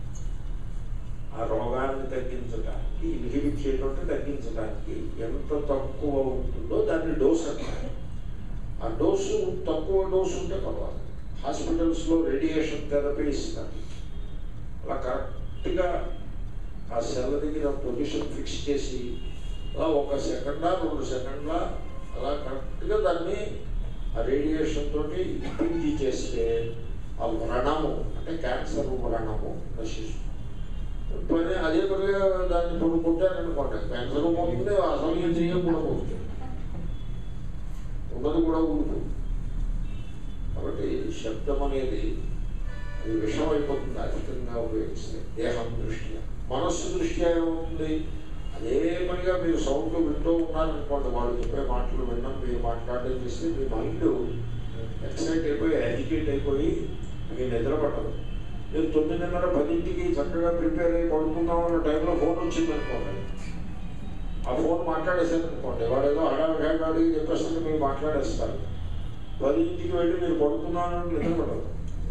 ఆ రోగాన్ని తగ్గించడానికి ఇన్హిబిట్ చేయడం తగ్గించడానికి ఎంత తక్కువ ఉంటుందో దాన్ని డోస్ అంటారు ఆ డోసు తక్కువ డోసు ఉంటే పర్వాలేదు హాస్పిటల్స్లో రేడియేషన్ థెరపీ ఇస్తారు అలా కరెక్ట్గా ఆ సెల్ దగ్గర పొజిషన్ ఫిక్స్ చేసి అలా ఒక సెకండా రెండు సెకండ్ల అలా కరెక్ట్గా దాన్ని ఆ రేడియేషన్ తోటి ఇంపించి చేస్తే ఆ వ్రణము అంటే క్యాన్సర్ వ్రణము నశిస్తుంది పని అదే పనిగా దాన్ని ఇప్పుడు కొట్టారనుకోండి క్యాన్సర్ పోతుంది అసలు ఇంద్రియం కూడా పోతుంది ఉన్నది కూడా ఊరుతుంది కాబట్టి శబ్దం అనేది అది విషం అయిపోతుంది అధికంగా ఉపయోగిస్తే దేహం దృష్ట్యా మనస్సు దృష్ట్యా ఏమవుతుంది అదే పనిగా మీరు సౌండ్ వింటూ ఉన్నారనుకోండి వాళ్ళు చెప్పే మాటలు విన్నాం మీరు మాట్లాడడం చేస్తే మీ మైండ్ ఎక్సైట్ అయిపోయి యాజిటేట్ అయిపోయి మీకు నిద్ర పట్టదు మీరు తొమ్మిదిన్నర పదింటికి చక్కగా ప్రిపేర్ అయ్యి పడుకుందాం అన్న టైంలో ఫోన్ వచ్చింది అనుకోండి ఆ ఫోన్ మాట్లాడేసాను అనుకోండి వాడు ఏదో హడావిడి హడావిడి చెప్పేస్తే మీరు మాట్లాడేస్తారు పదింటికి వెళ్ళి మీరు పడుకుందామని నిద్ర పడదు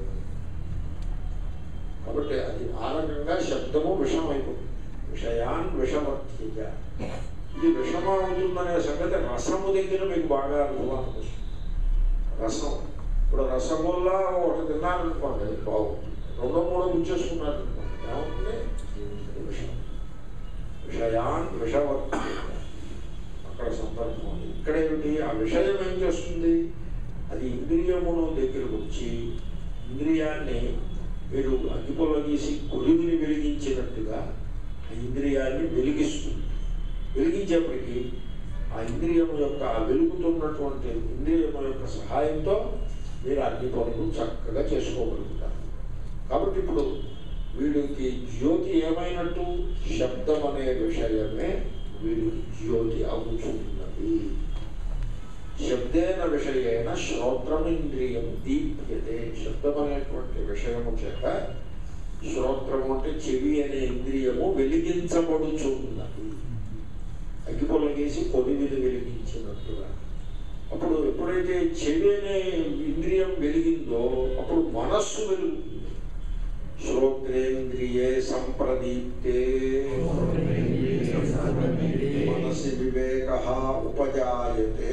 కాబట్టి అది ఆ రకంగా శబ్దము విషం అయిపోతుంది విషయాన్ విషమత్యజ ఇది విషమ అవుతుందనే సంగతి రసము దగ్గర మీకు బాగా అనుభవానికి వస్తుంది రసం ఇప్పుడు రసగుల్లా ఒకటి తిన్నారనుకోండి బాగుంది రెండో మూడో గుచ్చేసుకున్నారనుకోండి ఏమవుతుంది అది విషం విషయాన్ విషవర్తి అక్కడ సందర్భం ఉంది. ఇక్కడ ఏమిటి ఆ విషయం ఏం చేస్తుంది అది ఇంద్రియమును దగ్గరకు వచ్చి ఇంద్రియాన్ని మీరు అగ్గిపొల గీసి కొలిమిని వెలిగించినట్టుగా ఆ ఇంద్రియాన్ని వెలిగిస్తుంది వెలిగించేప్పటికీ ఆ ఇంద్రియము యొక్క ఆ వెలుగుతున్నటువంటి ఇంద్రియము యొక్క సహాయంతో మీరు అన్ని పనులు చక్కగా చేసుకోగలుగుతారు కాబట్టి ఇప్పుడు వీడికి జ్యోతి ఏమైనట్టు శబ్దం అనే విషయమే వీడికి జ్యోతి అవుతున్నది శబ్దేన విషయేన శ్రోత్రమింద్రియం దీప్యతే శబ్దం అనేటువంటి విషయము చేత శ్రోత్రము అంటే చెవి అనే ఇంద్రియము వెలిగించబడుచున్నది అగ్గిపొలగేసి కొలిమిని వెలిగించినట్టుగా అప్పుడు ఎప్పుడైతే చెవి అనే ఇంద్రియం వెలిగిందో అప్పుడు మనస్సు వెలుగుతుంది శ్రోత్రేంద్రియే సంప్రదీప్తే మనసి వివేక ఉపజాయతే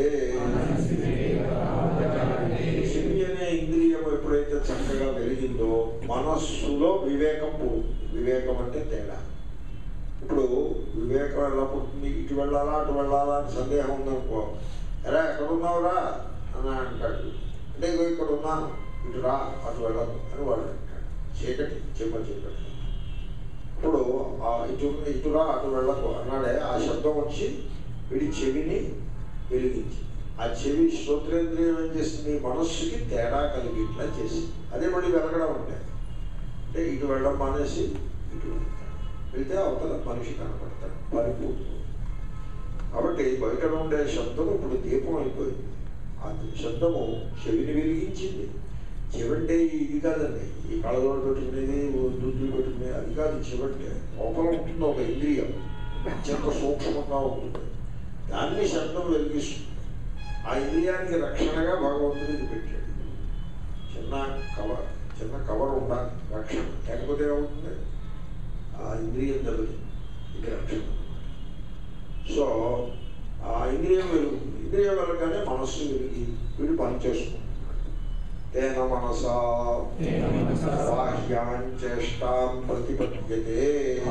చెవి అనే ఇంద్రియం ఎప్పుడైతే చక్కగా వెలిగిందో మనస్సులో వివేకం పుడుతుంది వివేకం అంటే తేడా ఇప్పుడు వివేకం ఎలా పుడుతుంది ఇటు వెళ్ళాలా అటు వెళ్ళాలా అని సందేహం ఉందనుకో ఎరా ఎక్కడ ఉన్నావురా అని అంటాడు అంటే ఇగో ఇక్కడ ఉన్నాను ఇటు రా అటు వెళ్ళదు అని వాడు అంటాడు చీకటి చెమ్మ చీకటి ఇప్పుడు ఆ ఇటు ఇటురా అటు వెళ్ళకు అన్నాడే ఆ శబ్దం వచ్చి వీడి చెవిని వెలిగించి ఆ చెవి శ్రోత్రేంద్రియం ఏం చేసింది మనస్సుకి తేడా కలిగి ఇట్లా చేసింది అదే మళ్ళీ వెలగడం అంటే అంటే ఇటు వెళ్ళడం మానేసి ఇటు వెళ్తాడు వెళ్తే అవతల మనిషి కనపడతాడు పరిపూర్తి కాబట్టి బయట ఉండే శబ్దం ఇప్పుడు దీపం అయిపోయింది ఆ శబ్దము చెవిని వెలిగించింది చెవంటే ఇది కాదండి ఈ కళలో పెట్టుకునేది దుద్దులు పెట్టుకునేది అది కాదు చెవంటే లోపల ఉంటుంది ఒక ఇంద్రియం అత్యంత సూక్ష్మంగా ఉంటుంది దాన్ని శబ్దం వెలిగిస్తుంది ఆ ఇంద్రియానికి రక్షణగా భగవంతుడు ఇది పెట్టాడు చిన్న కవర్ చిన్న కవర్ ఉండాలి రక్షణ లేకపోతే ఏమవుతుంది ఆ ఇంద్రియం దెబ్బతింది ఇది రక్షణ సో ఆ ఇంద్రియం వెలుగుతుంది ఇంద్రియం వెలగానే మనస్సు వెలిగి వీడు పని చేసుకుంటున్నాడు తేన మనసా తేన మనసా బాహ్యాన్ చేష్టాం ప్రతిపద్యతే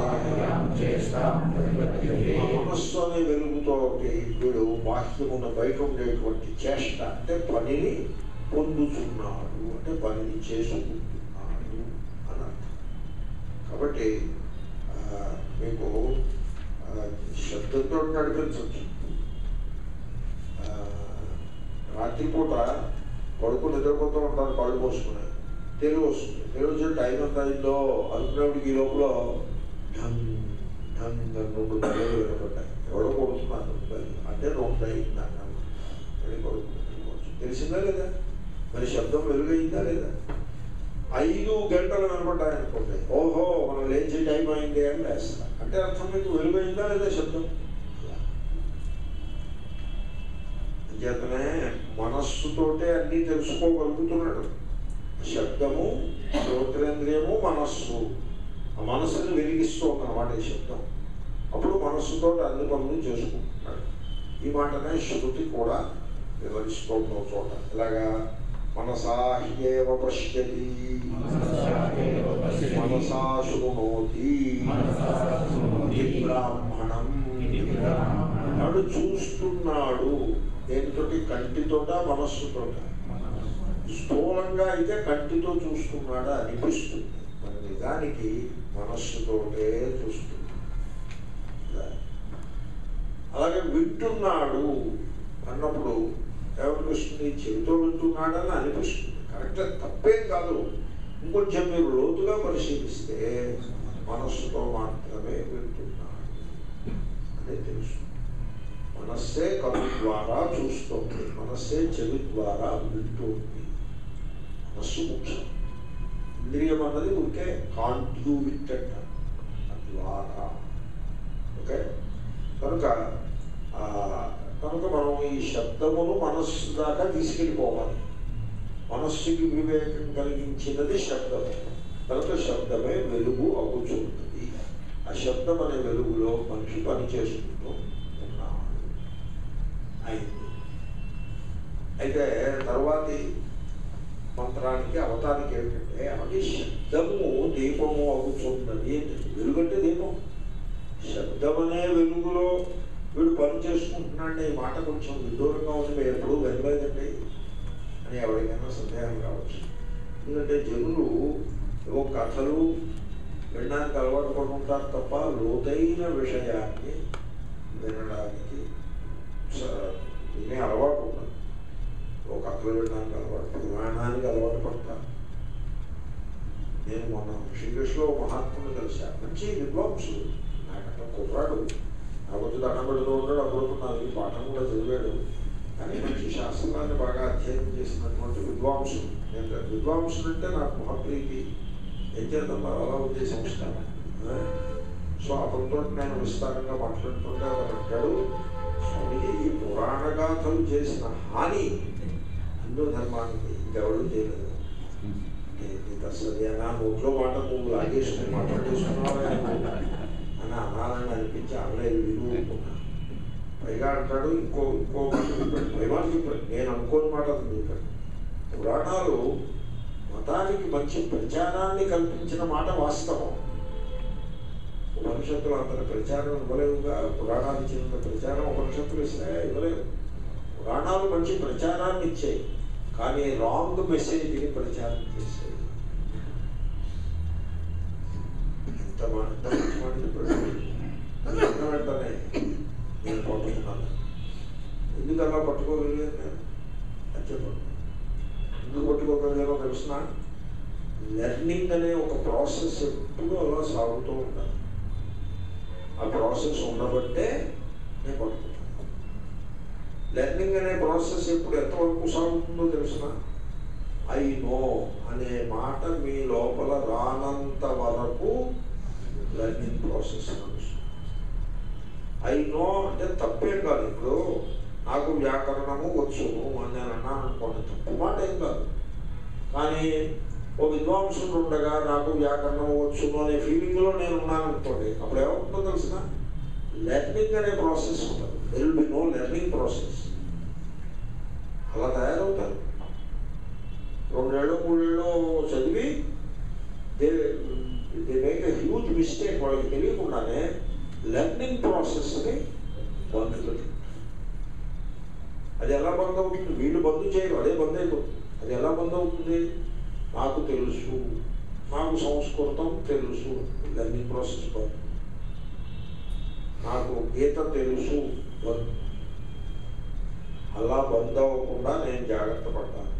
ఆ మనస్సు అనే వెలుగుతోటి వీడు బాహ్యమున్న బయట ఉండేటువంటి చేష్ట అంటే పనిని పొందుతున్నాడు అంటే పనిని చేసుకుంటున్నాడు అని అర్థం కాబట్టి ఆ, మీకు ఆ, శబ్దంతో నడిపించవచ్చు ఆ, రాత్రిపూట పడుకు నిద్రపోతూ ఉంటారు కళ్ళు పోసుకుని తెలివి వస్తుంది తెలివి వచ్చే టైం ఎంత అయిందో అనుకునేప్పటికి ఈ లోపల ఢమ్ ఢమ్ అని రెండు బయలు వినపడ్డాయి ఎవడో కొడుతున్నారు బయలు అంటే రెండు అయింది అన్నాను వెళ్ళి కొడుకుంటున్నాను తెలిసిందా లేదా మరి శబ్దం వెలుగైందా లేదా ఐదు గంటలు వినపడ్డాయి అనుకోండి ఓహో మనం లేచే టైం అయింది అని లేస్తా అంటే అర్థం మీకు వెలుగైందా లేదా శబ్దం చేతనే మనస్సుతోటే అన్నీ తెలుసుకోగలుగుతున్నాడు శబ్దము శ్రోత్రేంద్రియము మనస్సు ఆ మనస్సుని వెలిగిస్తోంది అన్నమాట ఈ శబ్దం అప్పుడు మనస్సుతో అన్ని పనులు చేసుకుంటున్నాడు ఈ మాటనే శృతి కూడా వివరిస్తోంది ఒక చోట ఇలాగా మనసాహ్యేవ పశ్యతి మనసా శృణోతి ఇది బ్రాహ్మణం వాడు చూస్తున్నాడు దేనితోటి కంటితోట మనస్సుతోట స్థూలంగా అయితే కంటితో చూస్తున్నాడా అనిపిస్తుంది మన నిజానికి మనస్సుతోటే చూస్తుంది అలాగే వింటున్నాడు అన్నప్పుడు ఏమనిపిస్తుంది చెవితో వింటున్నాడని అనిపిస్తుంది కరెక్ట్ తప్పేం కాదు ఇంకొంచెం మీరు లోతుగా పరిశీలిస్తే మనస్సుతో మాత్రమే వింటున్నాడు అని తెలుసు మనస్సే కను ద్వారా చూస్తుంది మనస్సే చెవి ద్వారా వింటుంది మనస్సు ముఖ్యం ఇంద్రియం అన్నది ఉంటే కాంట్యూవిట్ అంటారు ద్వారా ఓకే కనుక ఆ, కనుక మనం ఈ శబ్దమును మనస్సు దాకా తీసుకెళ్ళిపోవాలి మనస్సుకి వివేకం కలిగించినది శబ్దము కనుక శబ్దమే వెలుగు అగుచున్నది ఆ శబ్దం అనే వెలుగులో మనిషి పని చేసుకుంటూ ఉన్నాడు అయింది అయితే తర్వాతి మంత్రానికి అవతానికి ఏమిటంటే అది శబ్దము దీపము అవుతున్నది వెలుగంటే దీపం శబ్దం అనే వెలుగులో వీడు పని చేసుకుంటున్నాడు ఈ మాట కొంచెం విదూరంగా ఉంది మీరు ఎప్పుడూ వెళ్ళలేదండి అని ఎవరికైనా సందేహం కావచ్చు ఎందుకంటే జనులు ఏవో కథలు వినడానికి అలవాటు పడుతుంటారు తప్ప లోతైన విషయాన్ని వినడానికి స- వినే అలవాటు ఉండదు ఒక కథలు వినడానికి అలవాటు పురాణానికి అలవాటు పడతారు నేను మొన్న శ్రీకృష్ణలో మహాత్ముడు కలిసా మంచి విద్వాంసుడు నాకంటే కుర్రాడు కాబట్టి దండం పెడుతూ ఉంటాడు అప్పుడు నాలుగు పాఠం కూడా చదివాడు కానీ మంచి శాస్త్రాన్ని బాగా అధ్యయనం చేసినటువంటి విద్వాంసుడు నేను విద్వాంసుడు అంటే నాకు మహాప్రీతి ఏం చేద్దాం మరి అలా ఉంది సంస్కారం ఆ? సో అతనితో నేను విస్తారంగా మాట్లాడుతుంటే అతను అంటాడు స్వామిజీ ఈ పురాణ గాథలు చేసిన హాని హిందూ ధర్మానికి ఇంకెవడూ చేయలేదు నీకు అసలు నా నోట్లో మాట నువ్వు లాగేసుకుని మాట్లాడేసుకున్నావా అని అనాలని అనిపించి అనలేదు విలువ అనుకున్నా. పైగా అంటాడు ఇంకో ఇంకో మాట చెప్పాడు పై మాట చెప్పాడు నేను అనుకోని మాట అతను చెప్పాడు పురాణాలు మతానికి మంచి ప్రచారాన్ని కల్పించిన మాట వాస్తవం ఉపనిషత్తులు అంతటి ప్రచారం ఇవ్వలేవుగా పురాణాలు ఇచ్చినంత ప్రచారం ఉపనిషత్తులు ఇస్తాయా ఇవ్వలేవు పురాణాలు మంచి ప్రచారాన్ని ఇచ్చాయి కానీ రాంగ్ మెసేజ్ని ప్రచారం చేసేది ఎంత మాట ఎంత మంచి మాట చెప్పాడు అది విన్న వెంటనే నేను పట్టుకున్నాను ఎందుకు అలా పట్టుకోగలిగాను నేను అది చెప్పండి ఎందుకు పట్టుకోగలిగానో తెలుసిన లెర్నింగ్ అనే ఒక ప్రాసెస్ ఎప్పుడూ అలా సాగుతూ ఉండాలి ఆ ప్రాసెస్ ఉండబట్టే నేను పట్టుకుంటాను లెర్నింగ్ అనే ప్రాసెస్ ఎప్పుడు ఎంతవరకు సాగుతుందో తెలిసిన ఐ నో అనే మాట మీ లోపల రానంత వరకు లెర్నింగ్ ప్రాసెస్ నడుస్తుంది ఐ నో అంటే తప్పేం కాదు ఇప్పుడు నాకు వ్యాకరణము వచ్చును అని నేను అన్నాను అనుకోండి తప్పు మాట ఏం కాదు కానీ ఓ విద్వాంసుడు ఉండగా నాకు వ్యాకరణం వచ్చును అనే ఫీలింగ్లో నేను ఉన్నాను అనుకోండి అప్పుడు ఏమవుతుందో తెలిసిన లెర్నింగ్ అనే ప్రాసెస్ ఉంటుంది there be no learning process అలా తయారవుతారు రెండేళ్ళు మూడేళ్ళు చదివి they they make a huge mistake వాళ్ళకి తెలియకుండానే లెర్నింగ్ ప్రాసెస్ని బంద్ పెట్టుకుంటారు అది ఎలా బంద్ అవుతుంది వీళ్ళు బంద్ చేయరు అదే బంద్ అయిపోతుంది అది ఎలా బంద్ అవుతుంది నాకు తెలుసు నాకు సంస్కృతం తెలుసు లెర్నింగ్ ప్రాసెస్ బంద్ నాకు గీత తెలుసు బంద్ అలా బంద్ అవ్వకుండా నేను జాగ్రత్త పడతాను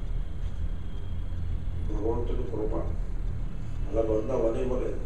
భగవంతుని కృప అలా బంద్ అవనివ్వలేదు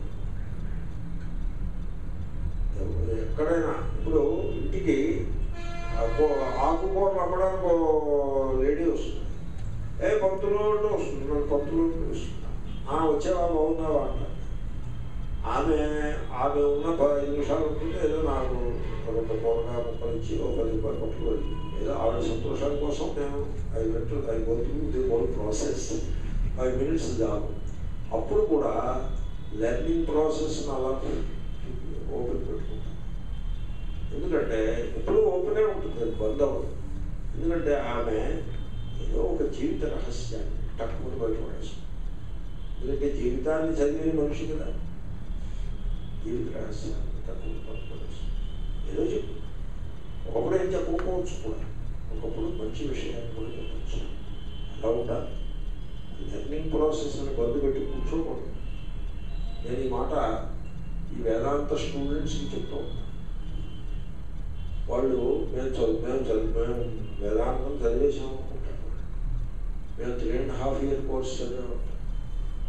ఎవ- ఎక్కడైనా ఇప్పుడు ఇంటికి ఆ కూ- ఆకుకూరలు అమ్మడానికి ఓ లేడీ వస్తుంది ఏ పంతులు అంటూ వస్తుంది మన పంతులు అంటూ వస్తుంది ఆ వచ్చావా బాగున్నావా అంటారు ఆమె ఆమె ఉన్న పది నిమిషాలు ఉంటుంది ఏదో నాకు ఒక కూరగా ముక్కలు ఇచ్చి ఒక పది రూపాయలు పట్టుకోవాలి ఏదో ఆవిడ సంతోషాల కోసం నేను ఐదు గంటలు ఐదు గంటలు ఇది whole process five minutes job అప్పుడు కూడా లెర్నింగ్ ప్రాసెస్ని అలా ఓపెన్ పెట్టుకుంటాను ఎందుకంటే ఎప్పుడూ ఓపెనే ఉంటుంది అది బంద్ అవ్వదు ఎందుకంటే ఆమె ఏదో ఒక జీవిత రహస్యాన్ని తక్కువ బయటపడేస్తుంది ఎందుకంటే జీవితాన్ని చదివిన మనిషి కదా జీవిత రహస్యాన్ని తక్కువ బయటపడేస్తుంది ఏదో చెప్పు ఒకప్పుడు ఏం చెప్పకపోవచ్చు కూడా ఒకప్పుడు మంచి విషయాన్ని కూడా చెప్పచ్చు అలా ఉండాలి లెర్నింగ్ ప్రాసెస్ని బంద్ పెట్టి కూర్చోకూడదు నేను ఈ మాట ఈ వేదాంత స్టూడెంట్స్కి చెప్తూ ఉంటాను వాళ్ళు మేము చదువు మేము చదువు మేము వేదాంతం చదివేసాం అనుకుంటారు మేము three and half year course చదివామంటాం వాటిని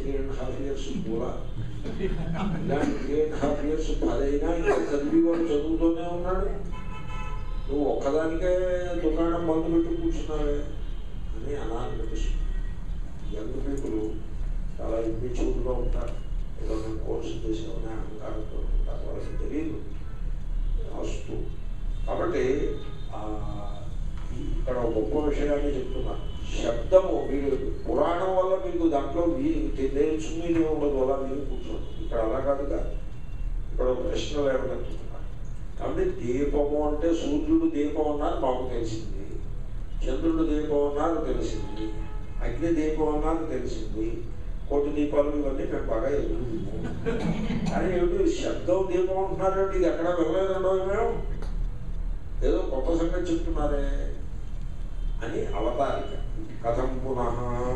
త్రీ అండ్ హాఫ్ ఇయర్స్ కూడా ఇలాంటి త్రీ అండ్ హాఫ్ ఇయర్స్ పదైనా ఇంకా చదివేవాడు చదువుతూనే ఉన్నాడు నువ్వు ఒక్కదానికే దుకాణం బంధు పెట్టి కూర్చున్నావే అని అనాలనిపిస్తుంది యంగ్ పీపుల్ చాలా ఇండివిజువల్గా ఉంటారు ఏదో మేము కోర్సు చేసామని అహంకారంతో ఉంటారు వాళ్ళకి తెలియదు వస్తు కాబట్టి ఆ, ఈ- ఇక్కడ ఒక గొప్ప విషయాన్ని చెప్తున్నా శబ్దము మీరు పురాణం వల్ల మీకు దాంట్లో మీరు తెలియచ్చు మీరు ఉండదు అలా మీరు కూర్చోండి ఇక్కడ అలా కాదుగా ఇక్కడ ఒక ప్రశ్న లేవనెత్తుతున్నారు కాబట్టి దీపము అంటే సూర్యుడు దీపం అన్నారు మాకు తెలిసింది చంద్రుడు దీపం అన్నారు తెలిసింది అగ్ని దీపం అన్నారు తెలిసింది కోటి దీపాలు ఇవన్నీ మేము బాగా ఎదుగుతున్నాము కానీ ఏమిటి శబ్దం దీపం అంటున్నారండి ఇది ఎక్కడ వెళ్ళలేదండో మేము ఏదో కొత్త సంగతి చెప్తున్నారే అని అవతారిక కథం పునః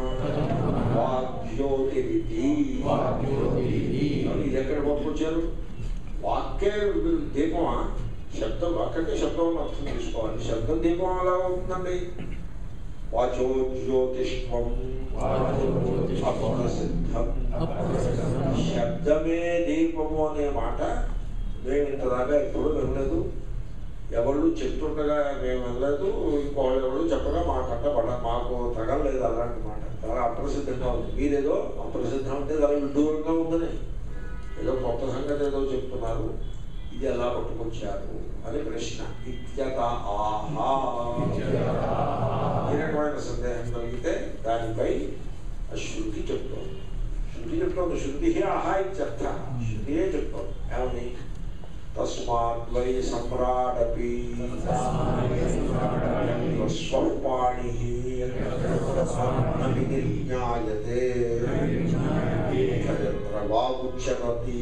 వాగ్యోతిరితి వాగ్యోతిరితి. ఇది ఎక్కడ పంపించారు వాక్కే దీపమా శబ్దం వాక్ అంటే శబ్దం అని అర్థం తీసుకోవాలి శబ్దం దీపం ఎలా అవుతుందండి వాచో జ్యోతిష్వం వాచో జ్యోతిష్వం. అప్రసిద్ధం అప్రసిద్ధం. శబ్దమే దీపము అనే మాట మేము ఇంతదాకా ఎప్పుడు వినలేదు ఎవళ్ళు చెప్తుండగా మేము వినలేదు ఇంకోళ్ళు ఎవరు చెప్పగా మా కంట పడ మాకు తగలలేదు అలాంటి మాట చాలా అప్రసిద్ధంగా ఉంది మీరేదో అప్రసిద్ధం అంటే చాలా విడ్డూరంగా ఉందని ఏదో కొత్త సంగతి ఏదో చెప్తున్నారు ఇది ఎలా పట్టుకొచ్చారు అని ప్రశ్న ఇత్యత ఆహా ఈ రకమైన సందేహం కలిగితే దానిపై ఆ శృతి చెప్తోంది శృతి చెప్తోంది శృతి ఆహా ఇత్యర్థ శృతియే చెప్తోంది ఏమని తస్మాత్ వై సమ్రాడపి స్వపాణి నిర్జ్ఞాయతే యత్ర వాగుచ్చరతి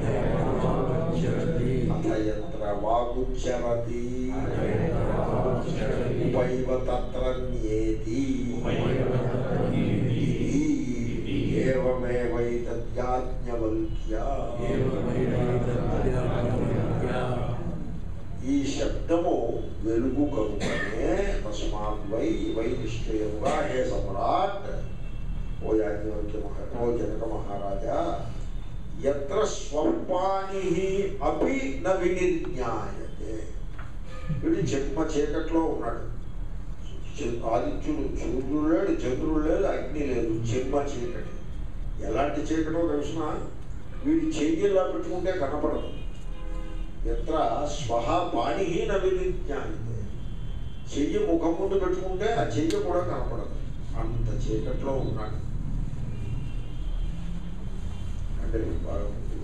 అథ యత్ర వాగుచ్చరతి ఉపైవ తత్ర న్యేతి ఏవమేవైతద్యాజ్ఞవల్క్య ఈ శబ్దము వెలుగు కనుకనే తస్మాత్ వై వై నిశ్చయముగా హే సమ్రాట్ ఓ యాజ్ఞవల్క్య మహా ఓ జనక మహారాజా ఎత్ర స్వల్పాని అపి న వినిర్జ్ఞాయతే వీడు జన్మ చీకట్లో ఉన్నాడు చ- ఆదిత్యుడు సూర్యుడు లేడు చంద్రుడు లేదు అగ్ని లేదు జన్మ చీకటి ఎలాంటి చీకటో తెలిసిన వీడి చెయ్యిలా పెట్టుకుంటే కనపడదు ఎత్ర స్వహ పాణి న వినిజ్ఞాయితే చెయ్యి ముఖం ముందు పెట్టుకుంటే ఆ చెయ్యి కూడా కనపడదు అంత చీకట్లో ఉన్నాడు అంటే బాగా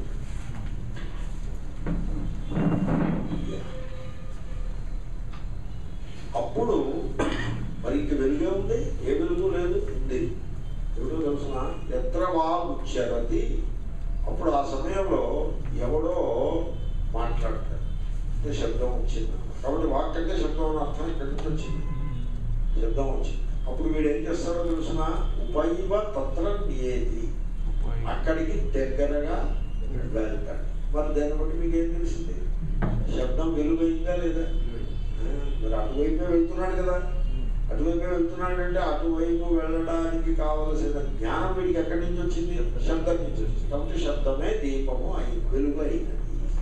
అప్పుడు మరి ఇంక వెలుగే ఉంది ఏ వెలుగు లేదు ఉంది ఎవడో తెలుసిన ఎత్ర వా ఉచ్చరతి అప్పుడు ఆ సమయంలో ఎవడో మాట్లాడతాడు అంటే శబ్దం వచ్చింది కాబట్టి వాక్ అంటే శబ్దం అని అర్థం ఇక్కడి నుంచి వచ్చింది శబ్దం వచ్చింది అప్పుడు వీడు ఏం చేస్తాడో తెలుసిన ఉపైవ తత్ర నియేది అక్కడికి దగ్గరగా వెళ్తాడు మరి దాన్ని బట్టి మీకు ఏం తెలిసింది శబ్దం వెలుగైందా లేదా ఆ, మరి అటువైపే వెళ్తున్నాడు కదా అటువైపే వెళ్తున్నాడంటే అటువైపు వెళ్ళడానికి కావలసిన జ్ఞానం వీడికి ఎక్కడి నుంచి వచ్చింది శబ్దం నుంచి వచ్చింది కాబట్టి శబ్దమే దీపము అయి వెలుగు అయినది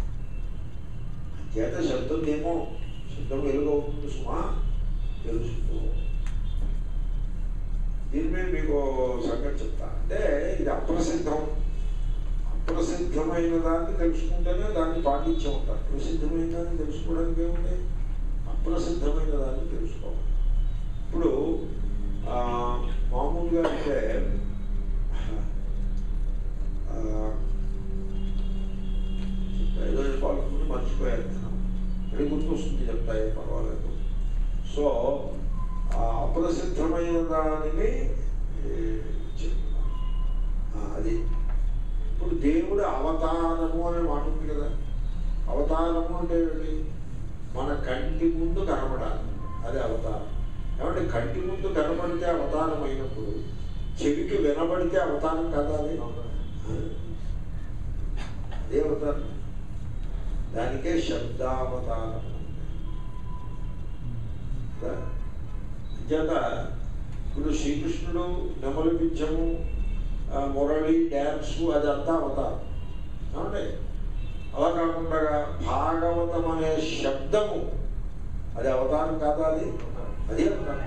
చేత శబ్దం దీపం శబ్దం వెలుగు అవుతుంది సుమా తెలుసుకో దీని మీద మీకు సంగతి చెప్తా అంటే ఇది అప్రసిద్ధం అప్రసిద్ధమైన దాన్ని తెలుసుకుంటేనే దాన్ని పాటించే ఉంటారు ప్రసిద్ధమైన దాన్ని తెలుసుకోవడానికి ఏముంది అప్రసిద్ధమైన దాన్ని తెలుసుకోవాలి ఇప్పుడు ఆ, మామూలుగా అంటే ఆ, ఏదో చెప్పాలనుకుంటే మర్చిపోయాను నేను అది గుర్తొస్తుంది చెప్తా ఏం పర్వాలేదు సో ఆ అప్రసిద్ధమైన దానిని ఏ, చెప్తున్నాను ఆ, అది ఇప్పుడు దేవుడు అవతారము అనే మాట ఉంది కదా అవతారము అంటే ఏంటి మన కంటి ముందు కనపడాలి అది అవతారం ఏమంటే కంటి ముందు కనపడితే అవతారం అయినప్పుడు చెవికి వినబడితే అవతారం కదా అది అదే అవతారం దానికే శబ్దావతారం కదా? అంచేత ఇప్పుడు శ్రీకృష్ణుడు నెమలి పింఛము ఆ, మురళి డ్యాన్స్ అదంతా అవతారం ఏమండి అలా కాకుండా భాగవతం అనే శబ్దము అది అవతారం కాదా అది అది అవతారం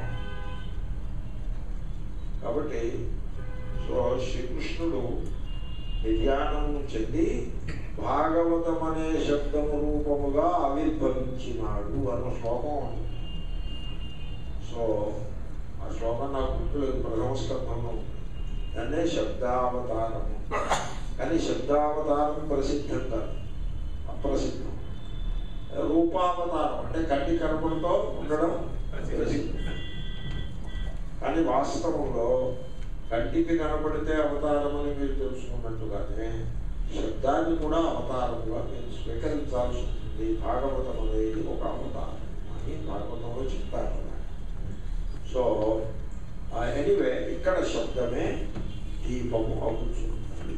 కాబట్టి సో శ్రీకృష్ణుడు నిర్యాణము చెంది భాగవతం అనే శబ్దము రూపముగా ఆవిర్భవించినాడు అన్న శ్లోకం ఉంది. సో ఆ శ్లోకం నాకు గుర్తులేదు ప్రథమ స్కంధంలో ఉంది. దాన్నే శబ్దావతారము కానీ శబ్దావతారం ప్రసిద్ధం కాదు అప్రసిద్ధం రూపావతారం అంటే కంటి కనపడుతో ఉండడం ప్రసిద్ధం కానీ వాస్తవంలో కంటికి కనపడితే అవతారం అని మీరు తెలుసుకున్నట్టుగానే శబ్దాన్ని కూడా అవతారంగా మీరు స్వీకరించాల్సి ఉంటుంది భాగవతం అనేది ఒక అవతారం అని భాగవతంలో చెప్తారు కదా. సో ఎనీవే ఇక్కడ శబ్దమే దీపము అవుతుంది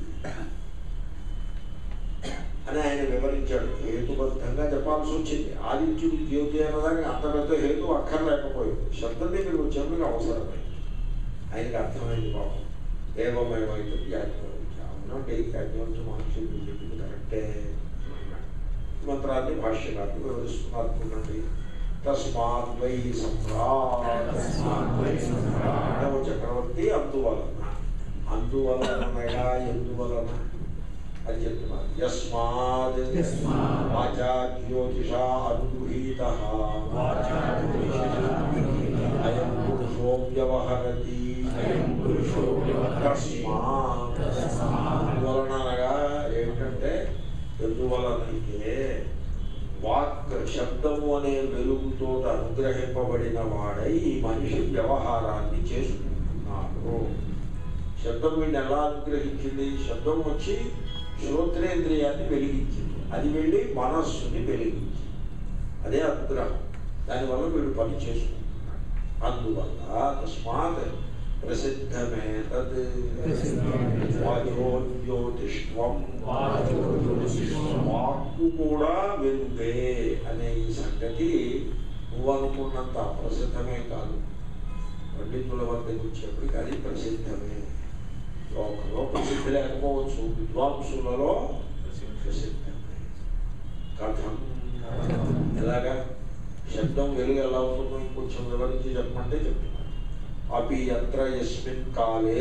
అని ఆయన వివరించాడు హేతుబద్ధంగా చెప్పాల్సి వచ్చింది ఆదిత్యుడు జ్యోతి అన్నదానికి అంత పెద్ద హేతు అక్కర్లేకపోయింది శబ్దం దగ్గరికి వచ్చేందుకు అవసరమైంది ఆయనకి అర్థమైంది పాపం ఏమేమైతే యాజ్ఞవల్క్య అవునండి యాజ్ఞవల్క్య మహర్షి మీరు చెప్పింది కరెక్టే ఈ మంత్రాన్ని భాష్యకారులు వివరిస్తున్నారు చూడండి తస్మాత్ వై సమ్రాట్ రెండవ చక్రవర్తి అందువలన అందువలనగా ఎందువలన అని చెప్తున్నారు యస్మాద్ యస్మాద్ వాచా జ్యోతిష అనుగృహీత వాచా జ్యోతిషా అనుగృహీతః అయం పురుషో వ్యవహరతి అయం పురుషో వ్యవహరతి. తస్మాత్ తస్మాత్ అందువలన అనగా ఏమిటంటే ఎందువలనైతే వాక్ శబ్దము అనే వెలుగుతో అనుగ్రహింపబడిన వాడై ఈ మనిషి వ్యవహారాన్ని చేసుకుంటున్నాడు శబ్దం వీడిని ఎలా అనుగ్రహించింది శబ్దం వచ్చి శ్రోత్రేంద్రియాన్ని వెలిగించింది అది వెళ్ళి మనస్సుని వెలిగించింది అదే అనుగ్రహం దానివల్ల వీడు పని చేసుకుంటున్నాడు అందువల్ల తస్మాత్ ప్రసిద్ధమే తద్ ప్రసిద్ధమే తద్ వాచోజ్యోతిష్వం వాచోజ్యోతిష్వం వాక్కు కూడా వెలుగే అనే ఈ సంగతి నువ్వు అనుకున్నంత అప్రసిద్ధమే కాదు పండితుల వద్దకు వచ్చేప్పటికి అది ప్రసిద్ధమే లోకంలో ప్రసిద్ధి లేకపోవచ్చు విద్వాంసులలో ప్రసిద్ధమే కథం ఎలాగా శబ్దం వెలుగు ఎలా ఉంటుందో ఇంకొంచెం వివరించి చెప్పమంటే చెప్తున్నారు అపి యత్ర యస్మిన్ కాలే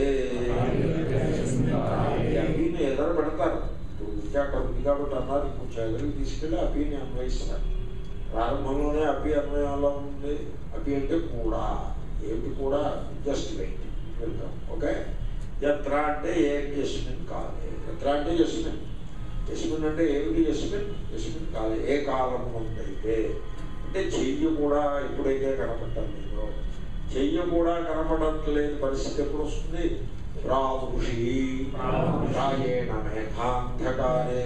ఈ అభిని ఎదర పెడతారు ఇప్పుడు ఇంకా అక్కడ ఉంది కాబట్టి అన్నారు ఇంకొంచెం ఎదురుకి తీసుకెళ్ళి అభిని అన్వయిస్తారు ప్రారంభంలోనే అభి అన్వయం ఎలా ఉంది అభి అంటే కూడా ఏమిటి కూడా జస్ట్ వెయిట్ వెళ్తాం ఓకే యత్ర అంటే ఏ యస్మిన్ కాలే యత్ర అంటే యస్మిన్ యస్మిన్ అంటే ఏమిటి యస్మిన్ యస్మిన్ కాలే ఏ కాలం అయితే అంటే చెయ్యి కూడా ఎప్పుడైతే కనపడటం లేదో చెయ్యి కూడా కనపడట్లేని పరిస్థితి ఎప్పుడు వస్తుంది ప్రావృషి రాయేణ మేఘాంధకారే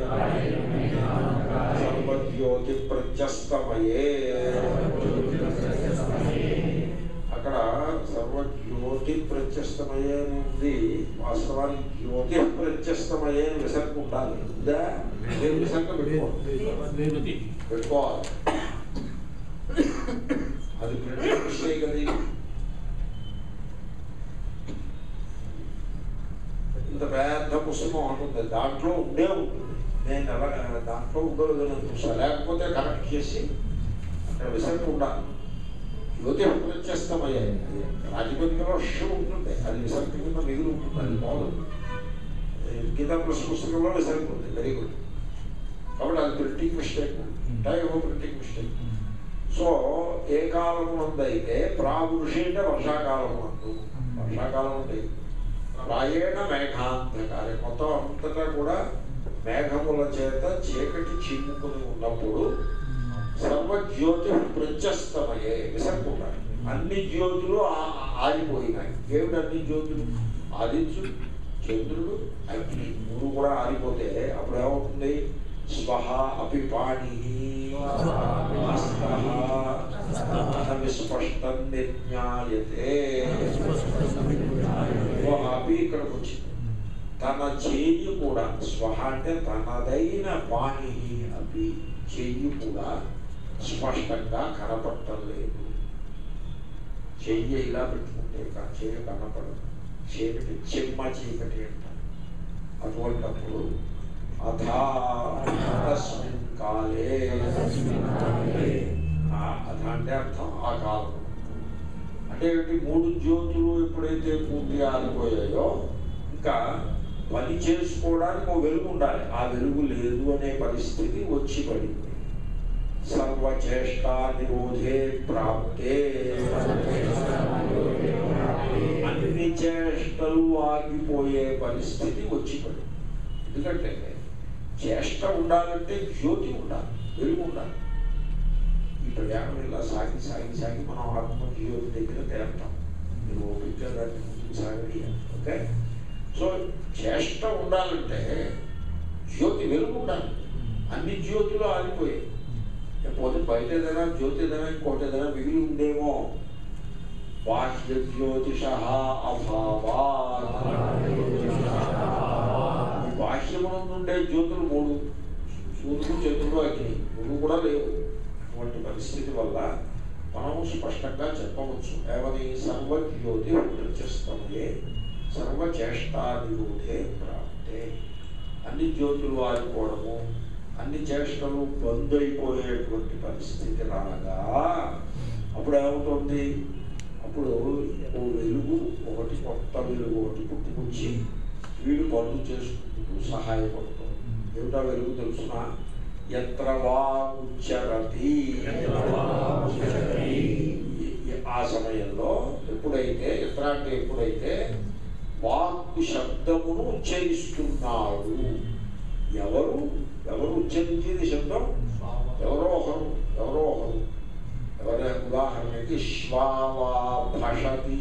సర్వజ్యోతి ప్రత్యస్తమయే అక్కడ సర్వజ్యోతి ప్రత్యస్తమయే అని ఉంది వాస్తవానికి జ్యోతి ప్రత్యస్తమయే అని విసర్గ ఉండాలి ఉందా లేదు విసర్గ పెట్టుకోవాలి పెట్టుకోవాలి అది ప్రింటింగ్ మిస్టేక్ అది ఇంత పెద్ద పుస్తకం ఉంటుంది దాంట్లో ఉండే ఉంటుంది నేను ఎలా దాంట్లో ఉండదు నేను చూసా లేకపోతే కరెక్ట్ చేసి అక్కడ విసర్గ ఉండాలి యువతి ప్రత్యస్తమయ్యాయి అది రాజకీయంలో విషయం ఉంటుంది అది విసర్గ కింద మిగిలి ఉంటుంది అది బాగుంది గీతా ప్లస్ పుస్తకంలో విసర్గ ఉంది వెరీ గుడ్ కాబట్టి అది ప్రింటింగ్ మిస్టేక్ ఉంటాయి ప్రింటింగ్ మిస్టేక్ సో ఏ కాలం అయితే ప్రావృషి అంటే వర్షాకాలం అందు వర్షాకాలం ఉంది ప్రాయేణ మేఘాంతకాలే మొత్తం అంతటా కూడా మేఘముల చేత చీకటి చిమ్ముకుని ఉన్నప్పుడు సర్వజ్యోతి ప్రత్యస్తమయ్యే విసర్కుంటాయి అన్ని జ్యోతులు ఆ- ఆరిపోయినాయి ఏమిటి అన్ని జ్యోతులు ఆదిత్యుడు చంద్రుడు అగ్ని మూడు కూడా ఆరిపోతే అప్పుడు ఏమవుతుంది స్వహ అపి పాణి విస్పష్టం నిర్జ్ఞాయతే ఓ అపి ఇక్కడికి వచ్చింది తన చెయ్యి కూడా స్వహ అంటే తనదైన పాణి అపి చెయ్యి కూడా స్పష్టంగా కనపడటం లేదు చెయ్యి ఇలా పెట్టుకుంటే కా- చెయ్యి కనపడదు చీకటి చెమ్మ చీకటి అంటారు అటువంటప్పుడు అథా తస్మిన్ కాలే ఆ- అథ అంటే అర్థం ఆ కాలం అంటే ఏంటి మూడు జ్యోతులు ఎప్పుడైతే పూర్తిగా ఆగిపోయాయో ఇంకా పని చేసుకోవడానికి ఒక వెలుగు ఉండాలి ఆ వెలుగు లేదు అనే పరిస్థితి వచ్చి పడింది సర్వచేష్టా నిరోధే ప్రాప్తే అన్ని చేష్టలు ఆగిపోయే పరిస్థితి వచ్చి పడింది ఎందుకంటే చేష్ట ఉండాలంటే జ్యోతి ఉండాలి వెలుగు ఉండాలి ఈ ప్రయాణం ఇలా సాగి సాగి సాగి మనం ఆత్మ జ్యోతి దగ్గర తేలుతాం మీరు ఓపిక దాన్ని ముందుకు సాగడి ఓకే సో చేష్ట ఉండాలంటే జ్యోతి వెలుగు ఉండాలి అన్ని జ్యోతులు ఆగిపోయాయి పోతే బయట ఏదైనా జ్యోతి ఏదైనా ఇంకోటి ఏదైనా మిగిలి ఉందేమో బాహ్య జ్యోతిష అభావా ఈ బాహ్యమునందు ఉండే జ్యోతులు మూడు సూర్యుడు చంద్రుడు అగ్ని మూడు కూడా లేవు అటువంటి పరిస్థితి వల్ల మనం స్పష్టంగా చెప్పవచ్చు ఏమని సర్వజ్యోతి ప్రచస్తమయే సర్వచేష్టా నిరోధే ప్రాప్తే అన్ని జ్యోతులు ఆగిపోవడము అన్ని చేష్టలు బంద్ అయిపోయేటువంటి పరిస్థితి రాగా అప్పుడు ఏమవుతుంది అప్పుడు ఓ వెలుగు ఒకటి కొత్త వెలుగు ఒకటి పుట్టుకొచ్చి వీడు పనులు చేసుకుంటూ సహాయపడుతుంది ఏమిటా వెలుగు తెలుసిన ఎత్ర వా ఉచ్చరతి ఆ సమయంలో ఎప్పుడైతే ఎత్ర అంటే ఎప్పుడైతే వాక్కు శబ్దమును ఉచ్చరిస్తున్నాడు ఎవరు ఎవరు ఉచ్చరించేది శబ్దం ఎవరో ఒకరు ఎవరో ఒకరు ఎవరి ఉదాహరణకి శ్వావా భషతి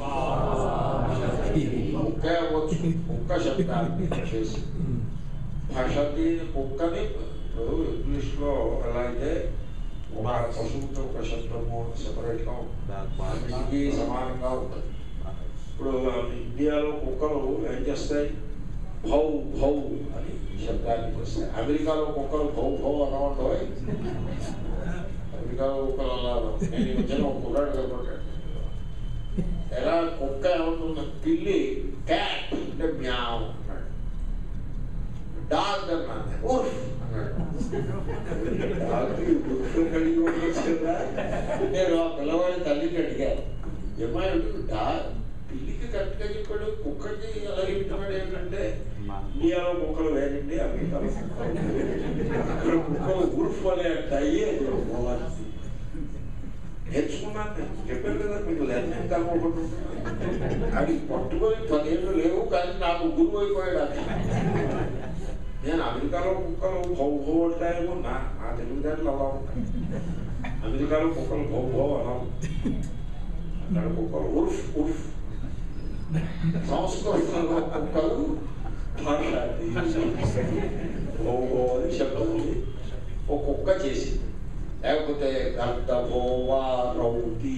కుక్క అవ్వచ్చు కుక్క శబ్దాన్ని చేసి భషతి కుక్కని ఇప్పుడు ఇంగ్లీష్లో ఎలా అయితే ఒక పశువుకి ఒక శబ్దము సెపరేట్గా ఉంటుంది సమానంగా ఉంటుంది ఇప్పుడు ఇండియాలో కుక్కలు ఏం చేస్తాయి భౌ భౌ అని శబ్దాన్ని చేస్తాయి అమెరికాలో కుక్కలు భౌ భౌ అనవంటో అమెరికాలో కుక్కలు అలా అనవు. నేను ఈ మధ్యన ఒక కుర్రాడు కనపడ్డాడు ఎలా కుక్క ఏమంటున్న పిల్లి క్యాట్ అంటే మ్యావ్ అన్నాడు డాగ్ అన్నాను ఉర్ఫ్ అన్నాడు డాగ్ ఉర్ఫ్ కలిగి ఉండొచ్చు కదా నేను ఆ పిల్లవాడి తల్లికి అడిగాను ఏమైనా డాగ్ పిల్లికి కరెక్ట్గా చెప్పాడు కుక్కకి ఎలా చెప్తున్నాడు ఏంటంటే ఇండియాలో కుక్కలు వేరండి అమెరికాలో కుక్కలు వేరండి. అక్కడ కుక్కలు ఉర్ఫ్ అనే అంటాయి అది పోవాలి నేర్చుకున్నాను నేను చెప్పాను కదా మీకు లెర్నింగ్ కాకుండా అది పట్టుకొని పదేళ్ళు లేవు కానీ నాకు గురువు అయిపోయాడు అది నేను అమెరికాలో కుక్కలు భౌ భౌ అంటాయేమో నా నా తెలివితేటలు అలా ఉంటాయి అమెరికాలో కుక్కలు భౌ భౌ అలా ఉంటాయి. అక్కడ కుక్కలు ఉర్ఫ్ ఉర్ఫ్ సంస్కృతంలో కుక్కలు భాష అది. భౌ భౌ అని శబ్దం ఉంది ఒక కుక్క చేసింది లేకపోతే గర్ధభోవా రౌతి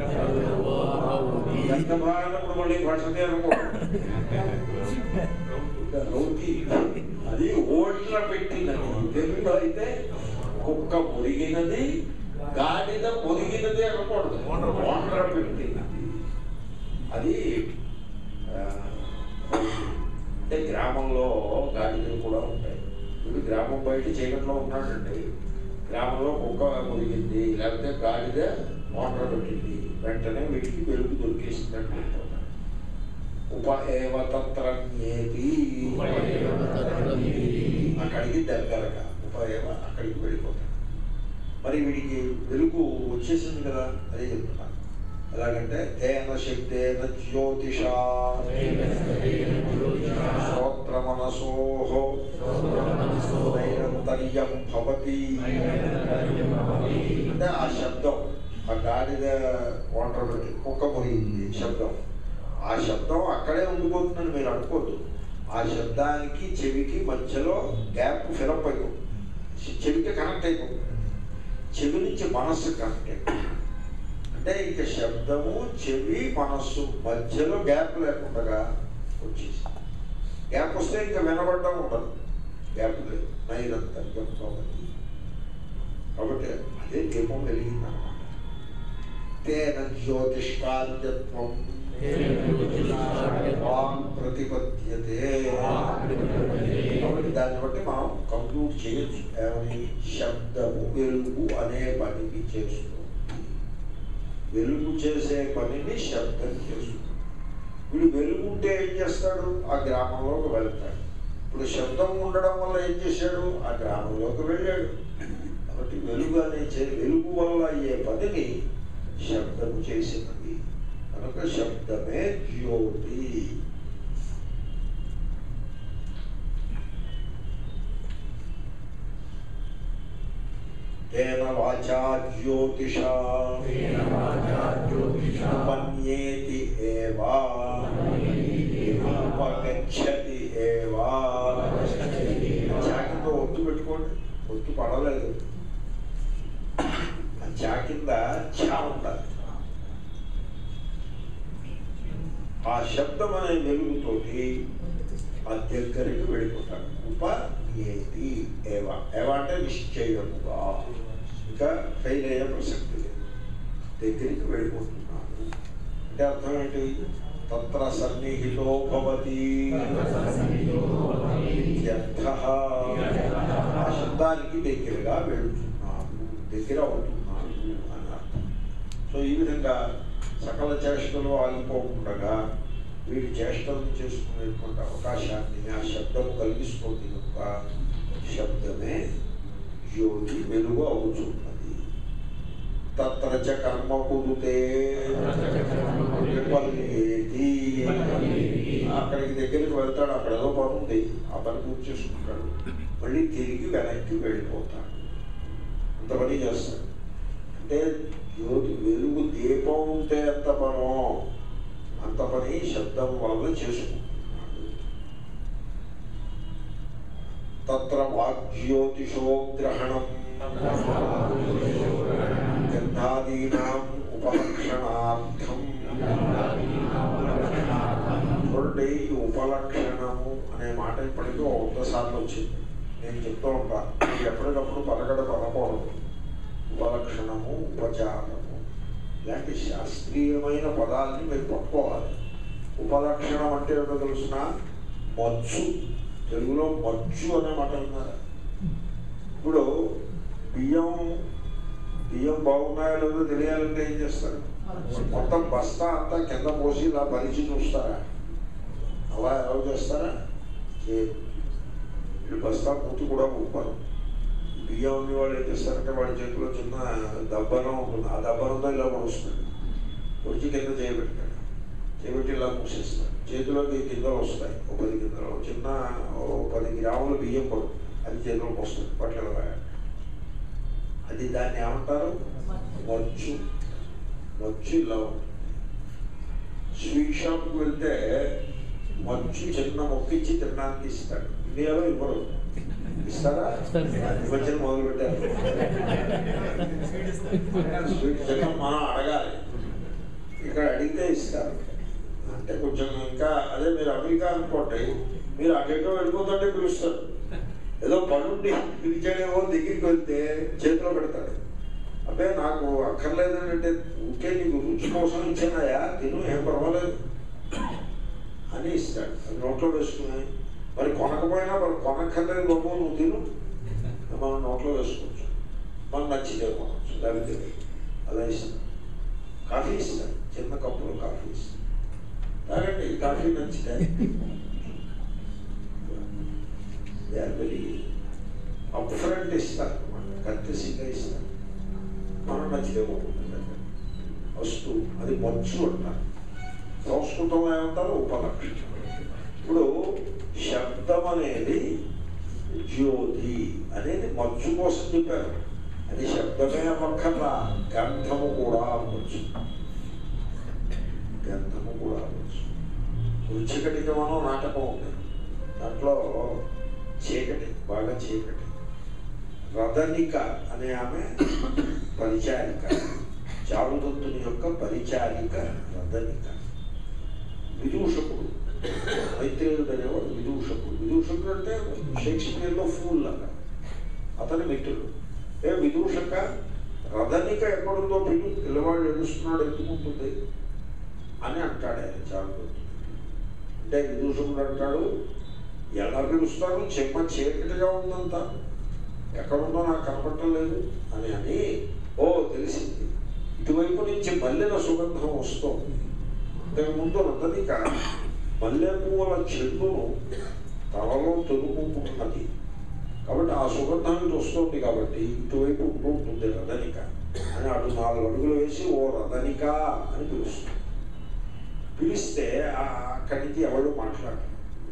గర్ధభాగప్పుడు మళ్ళీ భాషతే అనుకోండి రౌతి అది ఓట్ల పెట్టినది తెలుగులో అయితే కుక్క పొరిగినది గాడిద పొరిగినది అనకూడదు ఓట్ల పెట్టినది అది ఆ, అంటే గ్రామంలో గాడిదలు కూడా ఉంటాయి ఇప్పుడు గ్రామం బయట చీకట్లో ఉన్నాడండి గ్రామంలో కుక్క మురిగింది లేకపోతే గాడిద మోటార్ పెట్టింది వెంటనే వీటికి వెలుగు దొరికేసింది అనుకుంటున్నాడు ఉప ఏవ తత్రజ్ఞేతి అక్కడికి దగ్గరగా ఉప ఏవ అక్కడికి వెళ్ళిపోతాడు మరి వీడికి వెలుగు వచ్చేసింది కదా అదే చెప్తున్నాను ఎలాగంటే తేన శక్తేన జ్యోతిషా శ్రోత్రమనసోహో నైరంతర్యం భవతి అంటే ఆ శబ్దం ఆ గాడిద వాటర్ పెట్టి కుక్క మురిగింది శబ్దం ఆ శబ్దం అక్కడే ఉండిపోతుందని మీరు అనుకోద్దు ఆ శబ్దానికి చెవికి మధ్యలో గ్యాప్ ఫిలప్ అయిపోతుంది చెవికి కనెక్ట్ అయిపోతుంది చెవి నుంచి మనస్సు కనెక్ట్ అయిపోతుంది అంటే ఇక శబ్దము చెవి మనస్సు మధ్యలో గ్యాప్ లేకుండా వచ్చేసి గ్యాప్ వస్తే ఇంకా వినబడ్డం ఉండదు గ్యాప్ లేదు నైరంతర్యం భవతి కాబట్టి అదే దీపం వెలిగిందనమాట తేన జ్యోతిష్కాంత్యత్వం వాంగ్ ప్రతిపద్యతే కాబట్టి దాన్ని బట్టి మనం కంక్లూడ్ చేయొచ్చు ఏమని శబ్దము వెలుగు అనే పనికి చేస్తుంది వెలుగు చేసే పనిని శబ్దం చేస్తుంది వీడు వెలుగు ఉంటే ఏం చేస్తాడు ఆ గ్రామంలోకి వెళ్తాడు ఇప్పుడు శబ్దం ఉండడం వల్ల ఏం చేశాడు ఆ గ్రామంలోకి వెళ్ళాడు కాబట్టి వెలుగు అనే చే- వెలుగు వల్ల అయ్యే పనిని శబ్దము చేసినది కనుక శబ్దమే జ్యోతి తేన వాచా జ్యోతిష ఉపన్యేతి ఏవా ఉపగచ్చతి ఏవా చాకింద ఒత్తు పెట్టుకోండి ఒత్తు పడలేదు ఆ చా కింద చా ఉండాలి ఆ శబ్దం అనే వెలుగుతోటి ఆ దగ్గరికి వెళ్ళిపోతాడు ఉపయేతి ఏవ ఏవ అంటే నిశ్చయముగా ఇంకా ఫెయిల్ అయ్యే ప్రసక్తి లేదు దగ్గరికి వెళ్ళిపోతున్నాడు అంటే అర్థం ఏంటి తత్ర సన్నిహితో భవతి ఇత్యర్థః. ఆ శబ్దానికి దగ్గరగా వెళుతున్నాడు దగ్గర అవుతున్నాడు అని అర్థం సో ఈ విధంగా సకల చేష్టలు ఆగిపోకుండా వీడి చేష్టలను చేసుకునేటువంటి అవకాశాన్ని ఆ శబ్దము కలిగిస్తుంది కనుక శబ్దమే జ్యోతి వెలుగు అవుతున్నది తత్ర చ కర్మ కురుతే విపల్యేతి. అక్కడికి దగ్గరికి వెళ్తాడు అక్కడ ఏదో పని ఉంది ఆ పని పూర్తి చేసుకుంటాడు మళ్ళీ తిరిగి వెనక్కి వెళ్ళిపోతాడు అంత పని చేస్తాడు అంటే జ్యోతి వెలుగు దీపం ఉంటే ఎంత పనో అంత పని శబ్దం వల్ల చేసుకుంటున్నాడు తత్ర వాగ్జ్యోతిషో గ్రహణం గంధాదీనాం ఉపలక్షణార్థం చూడండి ఈ ఉపలక్షణము అనే మాట ఇప్పటికీ వంద సార్లు వచ్చింది నేను చెప్తూ ఉంటాను మీరు ఎప్పటికప్పుడు పలకడ పలకూడదు ఉపలక్షణము ఉపచారము ఇలాంటి శాస్త్రీయమైన పదాలని మీరు పట్టుకోవాలి ఉపలక్షణం అంటే ఏమిటో తెలుసిన మచ్చు తెలుగులో మచ్చు అనే మాట ఉన్నారు ఇప్పుడు బియ్యం బియ్యం బాగున్నాయో లేదో తెలియాలంటే ఏం చేస్తారు మొత్తం బస్తా అంతా కింద పోసి ఇలా పరిచి చూస్తారా అలా ఎలా చేస్తారా చేయరు. వీళ్ళు బస్తా మూతి కూడా ఉప్పరు బియ్యం ఉన్న వాళ్ళు ఏం చేస్తారంటే వాడి చేతిలో చిన్న దబ్బనం ఉంటుంది ఆ దబ్బనంతో ఇలా పొడుస్తుంది పొడిచి కింద చేయబెడతాడు చేయబెట్టి ఇలా మూసేస్తాడు చేతిలోకి గింజలు వస్తాయి ఒక పది గింజలు చిన్న ఓ పది గ్రాముల బియ్యం పడుతుంది అది చేతిలోకి వస్తుంది పట్ల అది దాన్ని ఏమంటారు మచ్చు మచ్చు ఇలా ఉంటుంది స్వీట్ షాప్కి వెళ్తే మచ్చు చిన్న మొక్కిచ్చి తినడానికి ఇస్తాడు ఇండియాలో ఇవ్వరు ఇస్తారా ఇస్తారు. ఈ మధ్యన మొదలు పెట్టారు స్వీట్ చిన్న మనం అడగాలి ఇక్కడ అడిగితే ఇస్తారు అంటే కొంచెం ఇంకా అదే మీరు అమెరికా అనుకోండి మీరు అక్కడికో వెళ్ళిపోతుంటే పిలుస్తారు ఏదో పనుండి పిలిచాడేమో దగ్గరికి వెళ్తే చేతిలో పెడతాడు అబ్బే నాకు అక్కర్లేదని అంటే ఊరికే నీకు రుచి కోసం ఇచ్చానయా తిను ఏం పర్వాలేదు అని ఇస్తాడు అది నోట్లో వేసుకుని మరి కొనకపోయినా మరి కొనక్కర్లేదు బాబు నువ్వు తిను మనం నోట్లో వేసుకోవచ్చు మనం నచ్చితే కొనవచ్చు లేకపోతే లేదు. అలా ఇస్తాడు కాఫీ ఇస్తాడు చిన్న కప్పులో కాఫీ ఇస్తాడు తాగండి ఈ కాఫీ నచ్చితే వెరీ అప్ ఫ్రంట్ ఇస్తారు కత్తిసిగా ఇస్తారు మనం నచ్చితే కొనుక్కుంటాం వస్తు అది మచ్చు అంటారు సంస్కృతంలో ఏమంటారు ఉపలక్షణం ఇప్పుడు శబ్దం అనేది జ్యోతి అనేది మచ్చు కోసం చెప్పారు అది శబ్దమే అవ్వక్కర్లా గంధము కూడా అవ్వచ్చు గంధము కూడా అవ్వచ్చు రుచికటికమనో నాటకం ఉంది దాంట్లో చీకటి బాగా చీకటి రథనిక అనే ఆమె పరిచారిక చారుదత్తుని యొక్క పరిచారిక రథనిక విదూషకుడు మైత్రేయుడు అనేవాడు విదూషకుడు విదూషకుడు అంటే షేక్స్పియర్లో ఫూల్ లాగా అతని మిత్రుడు ఏ విదూషక రథనిక ఎక్కడుందో పిలు పిల్లవాడు ఏడుస్తున్నాడు ఎందుకుంటుంది అని అంటాడు ఆయన చాలు అంటే విదూషకుడు అంటాడు ఎలా పిలుస్తారు చెమ్మ చీకటిగా ఉందంతా ఎక్కడుందో నాకు కనపడలేదు అని అని ఓ తెలిసింది ఇటువైపు నుంచి మల్లెల సుగంధం వస్తోంది ఇంతకుముందు రతనిక మల్లె పువ్వుల చెట్టును తలలో తొలుకుంటున్నది కాబట్టి ఆ సుగంధం ఇటు వస్తుంది కాబట్టి ఇటువైపు ఉంటూ ఉంటుంది రథనిక అని అటు నాలుగు అడుగులు వేసి ఓ రథనిక అని పిలుస్తుంది పిలిస్తే ఆ- అక్కడి నుంచి ఎవరు మాట్లాడరు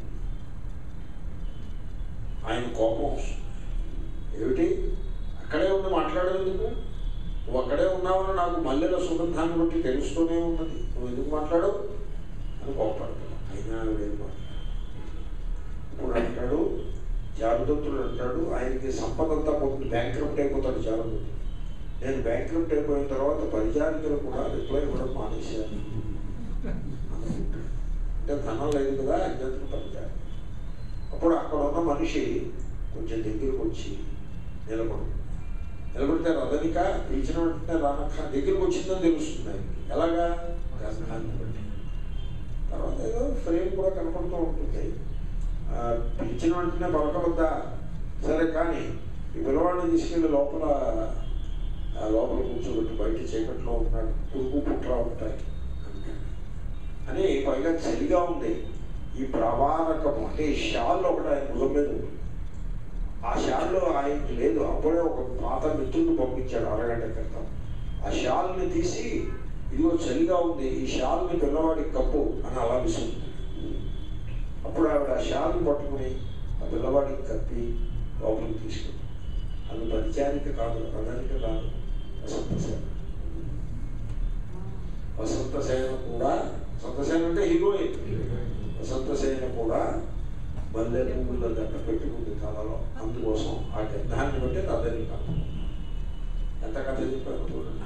ఆయన కోపం వస్తుంది ఏమిటి అక్కడే ఉండి మాట్లాడేందుకు నువ్వు అక్కడే ఉన్నావని నాకు మల్లెల సుగంధాన్ని బట్టి తెలుస్తూనే ఉన్నది నువ్వు ఎందుకు మాట్లాడవు అని కోపడతాడు అయినా ఆవిడేం మాట్లాడు ఇప్పుడు అంటాడు జారుదత్తుడు అంటాడు ఆయనకి సంపద అంతా పోతుంది బ్యాంక్రప్ట్ అయిపోతాడు జారుదత్తుడు నేను బ్యాంక్రప్ట్ అయిపోయిన తర్వాత పరిచారికలు కూడా రిప్లై ఇవ్వడం మానేశాను అనుకుంటాడు. అంటే ధనం లేదు కదా అజ్ఞాతం పరిచారి అప్పుడు అక్కడ ఉన్న మనిషి కొంచెం దగ్గరకు వచ్చి నిలబడు నిలబడితే రథనిక పిలిచిన వెంటనే రానక్క దగ్గరికి వచ్చిందని తెలుస్తుంది ఆయనకి ఎలాగా గంధాన్ని బట్టి తర్వాత ఏదో ఫ్రేమ్ కూడా కనపడుతూ ఉంటుంది ఆ, పిలిచిన వెంటనే పలకవద్దా సరే కానీ ఈ పిల్లవాడిని తీసుకెళ్ళి లోపల ఆ లోపల కూర్చోబెట్టి బయట చీకట్లో ఉన్నాడు పురుగు పుట్లా ఉంటాయి అంటాడు. అని పైగా చలిగా ఉంది ఈ ప్రవాహకము అంటే ఈ షాల్ ఒకటి ఆయన భుజం మీద ఉంది ఆ షాల్లో ఆయనకి లేదు అప్పుడే ఒక పాత మిత్రుడు పంపించాడు అరగంట క్రితం ఆ షాల్ని తీసి ఇదిగో చలిగా ఉంది ఈ షాల్ని పిల్లవాడికి కప్పు అని అలా విసురుతుంది అప్పుడు ఆవిడ ఆ షాల్ని పట్టుకుని ఆ పిల్లవాడికి కప్పి లోపలికి తీసుకుంది అది పరిచారిక కాదు రథనిక కాదు వసంతసేన వసంతసేన కూడా వసంతసేన అంటే హీరోయిన్ వసంతసేన కూడా మల్లె పువ్వుల దండ పెట్టుకుంది తలలో అందుకోసం ఆ గంధాన్ని బట్టి రథని కాదు ఎంత కథ చెప్పాను చూడండి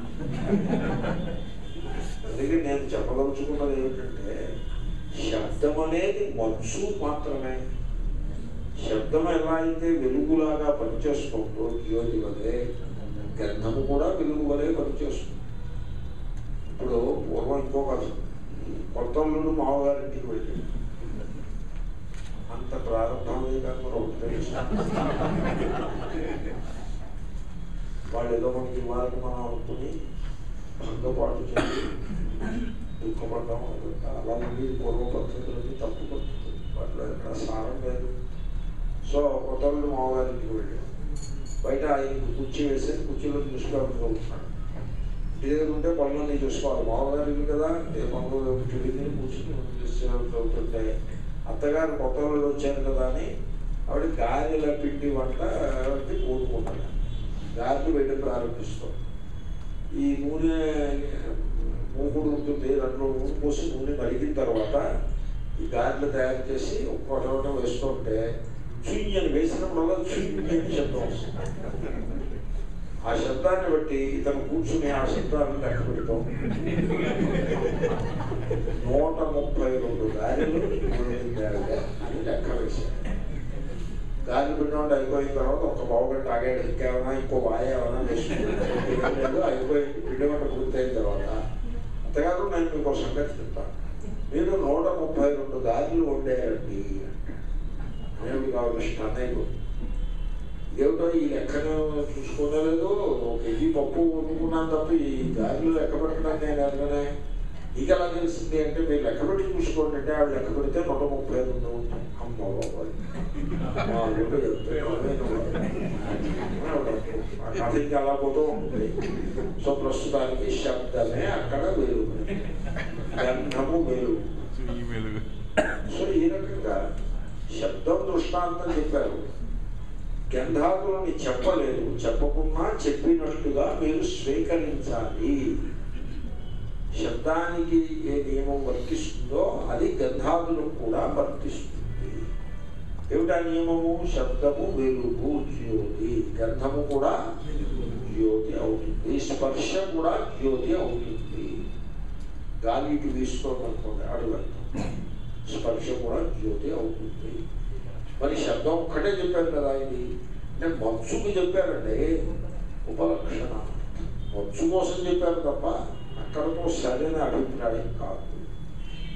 అందుకే నేను చెప్పదలుచుకున్నది ఏమిటంటే శబ్దం అనేది మంచు మాత్రమే శబ్దం ఎలా అయితే వెలుగులాగా పనిచేస్తుందో జ్యోతి వలె గంధము కూడా వెలుగు వలె పనిచేస్తుంది ఇప్పుడు పూర్వం ఇంకో కథ కొత్త అల్లుడు మామగారింటికి వెళ్ళాడు అంత ప్రారంభమే కాకుండా ఒకటి తెలుసు వాళ్ళు ఏదో మనకి ఇవ్వాలని మనం అనుకుని భంగపాటు చేసి దుఃఖపడ్డాం అదంతా అలా ఉంది పూర్వ పద్ధతులన్నీ తప్పు పద్ధతులు వాటిలో ఎక్కడ సారం లేదు సో కొత్తలు మామగారింటికి వెళ్ళాం బయట ఆయనకు కుర్చీ వేసి కుర్చీలో చూసుకోవాలని ఉంటున్నాడు ఇంటి దగ్గర ఉంటే పనులన్నీ చూసుకోవాలి మామగారు ఇల్లు కదా ఏ పనులు టిఫిన్ కూర్చుని చూస్తుంటే అత్తగారు కొత్త వాళ్ళు వచ్చారు కదా అని ఆవిడ గారెల పిండి వంట కోరుకున్నాడు గారెలు వేయడం ప్రారంభిస్తాం ఈ నూనె మూకుడు ఉంటుంది దాంట్లో నూనె పోసి నూనె మరిగిన తర్వాత ఈ గారెలు తయారు చేసి ఒక్క చోట వేస్తుంటే చుయ్యి అని వేసినప్పుడల్లా చుయ్యి అని శబ్దం వస్తుంది ఆ శబ్దాన్ని బట్టి ఇతను కూర్చుని ఆ శబ్దాన్ని లెక్క పెడతాం నూట ముప్పై రెండు గారెలు గారెలు అని లెక్క వేశాడు గాలి పెట్టినప్పుడు అయిపోయిన తర్వాత ఒక పావు గంట ఆగాడు ఇంకేమైనా ఇంకో వాయ ఏమైనా వేసుకుంటాడు అయిపోయి పిండి వంట పూర్తయిన తర్వాత అంతగాను నేను మీకు ఒక సంగతి చెప్తాను మీరు నూట ముప్పై రెండు గాజులు వండేయండి నేను కావాలి స్టన్ అయిపోయింది ఏమిటో ఈ లెక్కను చూసుకోలేదు ఒక కేజీ పప్పు వండుకున్నాను తప్ప ఈ గాజులు లెక్క పెట్టడం నేను ఎరగనే నీకు ఎలా తెలిసింది అంటే మీరు లెక్క పెట్టి చూసుకోండి అంటే ఆవిడ లెక్క పెడితే నూట ముప్పై రెండు ఉంటాయి అమ్మ బాబాయ్. మా ఊళ్ళో చెప్తే అదేనా వాడు. ఆ కథ ఇంకా అలా పోతూ ఉంటుంది సో ప్రస్తుతానికి శబ్దమే అక్కడ వెలుగు గంధము వెలుగు సో ఈ రకంగా శబ్దం దృష్టాంతం చెప్పారు గంధాదులని చెప్పలేదు చెప్పకుండా చెప్పినట్టుగా మీరు స్వీకరించాలి శబ్దానికి ఏ నియమం వర్తిస్తుందో అది గంధాదులకు కూడా వర్తిస్తుంది ఏమిటా నియమము శబ్దము వెలుగు జ్యోతి గంధము కూడా జ్యోతి అవుతుంది స్పర్శ కూడా జ్యోతి అవుతుంది గాలి ఇటు వీస్తోంది అనుకోండి అడుగంటాం స్పర్శ కూడా జ్యోతి అవుతుంది మరి శబ్దం ఒక్కటే చెప్పారు కదా ఇది అంటే మత్సుకు చెప్పారండి ఉపలక్షణ మత్సు కోసం చెప్పారు తప్ప అక్కడతో సరైన అభిప్రాయం కాదు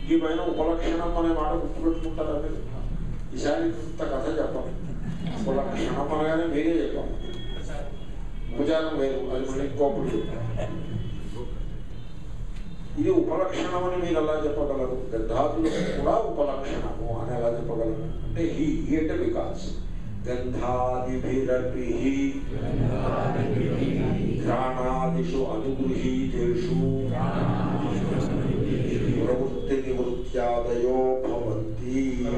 ఈ పైన ఉపలక్షణం అనే మాట గుర్తుపెట్టుకుంటారా మీరు ఈసారి ఇంత కథ చెప్పాలి ఉపలక్షణం అనగానే మీరే చెప్పాలి ఉపచారం వేరు అది మళ్ళీ ఇంకొకటి చెప్తాను ఇది ఉపలక్షణం అని మీరు ఎలా చెప్పగలరు గంధాదులకు కూడా ఉపలక్షణము అని ఎలా చెప్పగలరు అంటే హీ హీ అంటే వికాస్ గంధాదిభిరపి ఘ్రాణాదిషు అనుగృహీతేషు ప్రవృత్తి నివృత్యాదయో భవంతి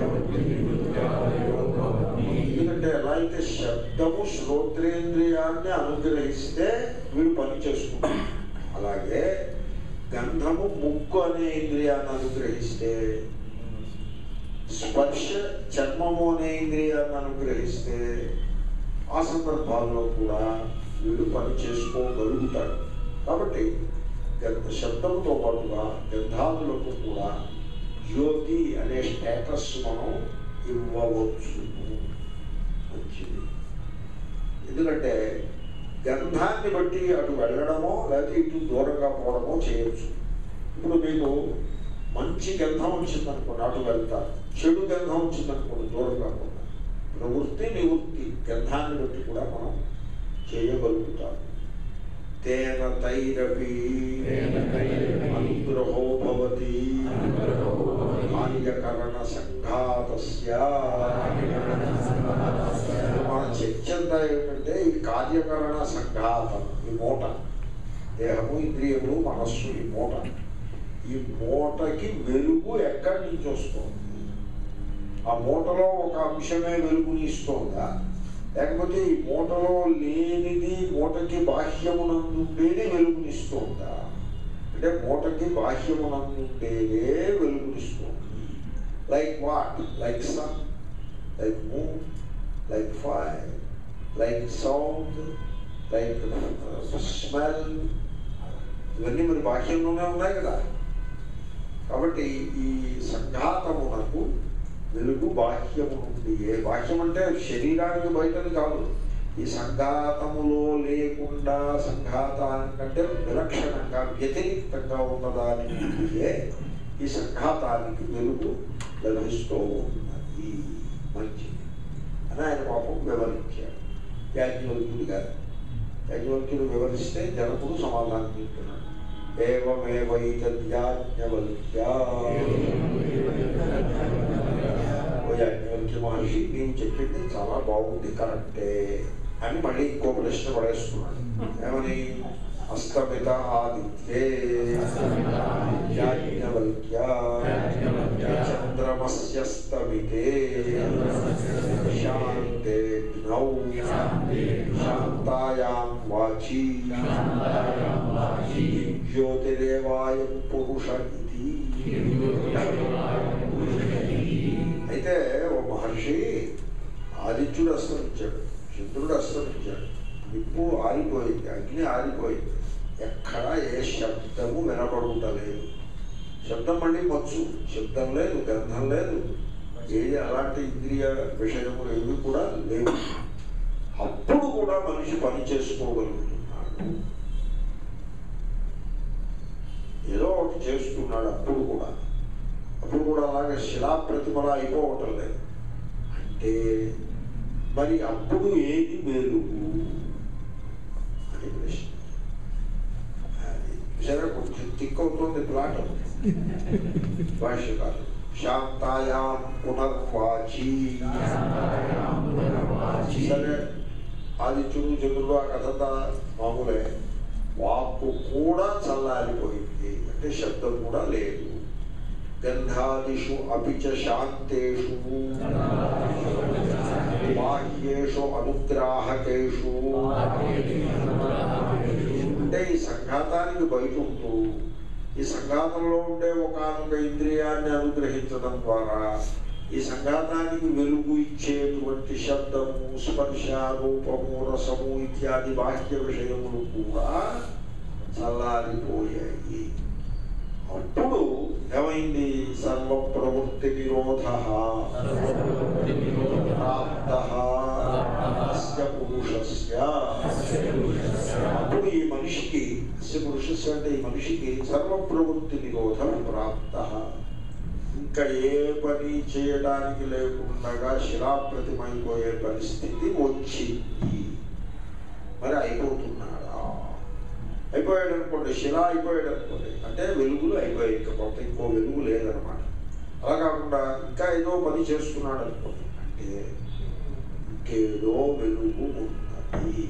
ఎందుకంటే ఎలా అయితే శబ్దము శ్రోత్రేంద్రియాన్ని అనుగ్రహిస్తే వీడు పని చేసుకుంటాడు అలాగే గంధము ముక్కు అనే ఇంద్రియాన్ని అనుగ్రహిస్తే స్పర్శ చర్మము అనే ఇంద్రియాన్ని అనుగ్రహిస్తే ఆ సందర్భాల్లో కూడా వీడు పని చేసుకోగలుగుతాడు కాబట్టి గంధ శబ్దంతో పాటుగా గంధాదులకు కూడా జ్యోతి అనే స్టేటస్ మనం ఇవ్వవచ్చు మంచిది ఎందుకంటే గంధాన్ని బట్టి అటు వెళ్ళడమో లేకపోతే ఇటు దూరంగా పోవడమో చేయొచ్చు ఇప్పుడు మీకు మంచి గంధం వచ్చిందనుకోండి అటు వెళ్తారు చెడు గంధం వచ్చిందనుకోండి దూరంగా పోతారు ప్రవృత్తి నివృత్తి గంధాన్ని బట్టి కూడా మనం చేయగలుగుతాం తేన తైరపి తేన తైరపి అనుగ్రహో భవతి అనుగ్రహో భవతి కార్యకరణ సంఘాతస్య మన చర్చ అంతా ఏమిటంటే ఈ కార్యకరణ సంఘాతం ఈ మూట దేహము ఇంద్రియములు మనస్సు ఈ మూట ఈ మూటకి వెలుగు ఎక్కడి నుంచి వస్తుంది ఆ మూటలో ఒక అంశమే వెలుగుని ఇస్తోందా లేకపోతే ఈ మూటలో లేనిది మూటకి బాహ్యమునందుండేది వెలుగునిస్తోందా అంటే మూటకి బాహ్యమునందుండేదే వెలుగునిస్తోంది like what like sun like moon like fire like sound like smell ఇవన్నీ మరి బాహ్యంలోనే ఉన్నాయి కదా కాబట్టి ఈ సంఘాతమునకు వెలుగు బాహ్యము నుండి ఏ బాహ్యం అంటే శరీరానికి బయటది కాదు ఈ సంఘాతములో లేకుండా సంఘాతానికంటే విలక్షణంగా వ్యతిరిక్తంగా ఉన్నదాని నుండియే ఈ సంఘాతానికి వెలుగు లభిస్తూ ఉన్నది మంచిది అని ఆయన పాపం వివరించాడు యాజ్ఞవల్క్యుడు గారు యాజ్ఞవల్క్యుడు వివరిస్తే జనకుడు సమాధానం చెప్తున్నాడు ఏవమేవైతద్యాజ్ఞవల్క్యా ఓ యాజ్ఞవల్క్య మహర్షి నీవు చెప్పింది చాలా బాగుంది కరెక్టే అని మళ్ళీ ఇంకో ప్రశ్న పడేస్తున్నాడు ఏమని అస్తమిత ఆదిత్యే యాజ్ఞవల్క్య చంద్రమస్య స్తమితే శాంతే జ్ఞౌ శాంతాయాం వాచి జ్యోతిరేవాయం పురుష ఇది అయితే ఓ మహర్షి ఆదిత్యుడు అస్తమించాడు చంద్రుడు అస్తమించాడు నిప్పు ఆరిపోయింది అగ్ని ఆరిపోయింది ఎక్కడా ఏ శబ్దము వినపడుంటలేదు శబ్దం మళ్ళీ వచ్చు శబ్దం లేదు గంధం లేదు ఏది అలాంటి ఇంద్రియ విషయములు ఏవి కూడా లేవు అప్పుడు కూడా మనిషి పని చేసుకోగలుగుతున్నాడు ఏదో ఒకటి చేస్తున్నాడు అప్పుడు కూడా అప్పుడు కూడా అలాగే శిలా ప్రతిమల అయిపోవటం లేదు అంటే మరి అప్పుడు ఏది వెలుగు అని ప్రశ్న అది చూసారా కొంచెం థిక్ అవుతుంది ప్లాట్ భాష్యకారు శాంతాయాం పునర్వాచి సరే ఆదిత్యుడు చంద్రుడు ఆ కథ మామూలే వాక్కు కూడా చల్లారిపోయింది అంటే శబ్దం కూడా లేదు గంధాదిషు అపిచ శాంతేషు బాహ్యేషు అనుగ్రాహకేషు అంటే ఈ సంఘాతానికి బయట ఉంటూ ఈ సంఘాతంలో ఉండే ఒకనొక ఇంద్రియాన్ని అనుగ్రహించడం ద్వారా ఈ సంఘాతానికి వెలుగు ఇచ్చేటువంటి శబ్దము స్పర్శ రూపము రసము ఇత్యాది బాహ్య విషయములు కూడా చల్లారిపోయాయి అప్పుడు ఏమైంది సర్వ ప్రవృత్తి నిరోధ ప్రాప్త అస్య పురుషస్య అప్పుడు ఈ మనిషికి అస్య పురుషస్య అంటే ఈ మనిషికి సర్వ ప్రవృత్తి నిరోధం ప్రాప్త ఇంకా ఏ పని చేయడానికి లేకుండా శిలాప్రతిమైపోయే పరిస్థితి వచ్చింది మరి అయిపోతున్నాడా అయిపోయాడు అనుకోండి శిల అయిపోయాడు అనుకోండి అంటే వెలుగులు అయిపోయాయి ఇంకా కొత్త ఇంకో వెలుగు లేదనమాట అలా కాకుండా ఇంకా ఏదో పని చేస్తున్నాడు అనుకోండి అంటే ఇంకేదో వెలుగు ఉన్నది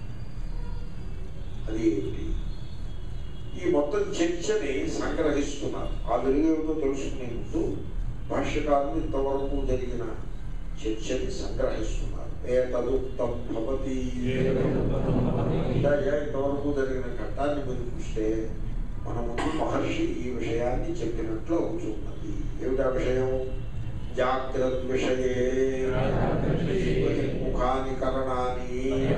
అది ఏమిటి ఈ మొత్తం చర్చని సంగ్రహిస్తున్నారు ఆ వెలుగు ఏమిటో తెలుసుకునే ముందు భాష్యకారులు ఇంతవరకు జరిగిన చర్చని సంగ్రహిస్తున్నారు ఏ తదుక్తం భవతి ఇంకా ఏ ఇంతవరకు జరిగిన ఘట్టాన్ని మీరు చూస్తే మన ముందు మహర్షి ఈ విషయాన్ని చెప్పినట్లు అవుతున్నది ఏమిటా విషయం జాగ్రత్త విషయే ముఖాని కరణాన్ని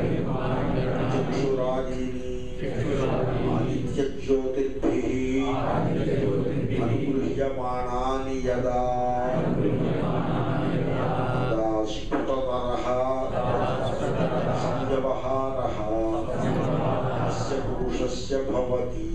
చక్షురాదీని ఆదిత్య జ్యోతిర్భిః అనుగృహ్యమానాని యదా తదా స్ఫుటతరః సంవ్యవహారः అస్య పురుషస్య భవతి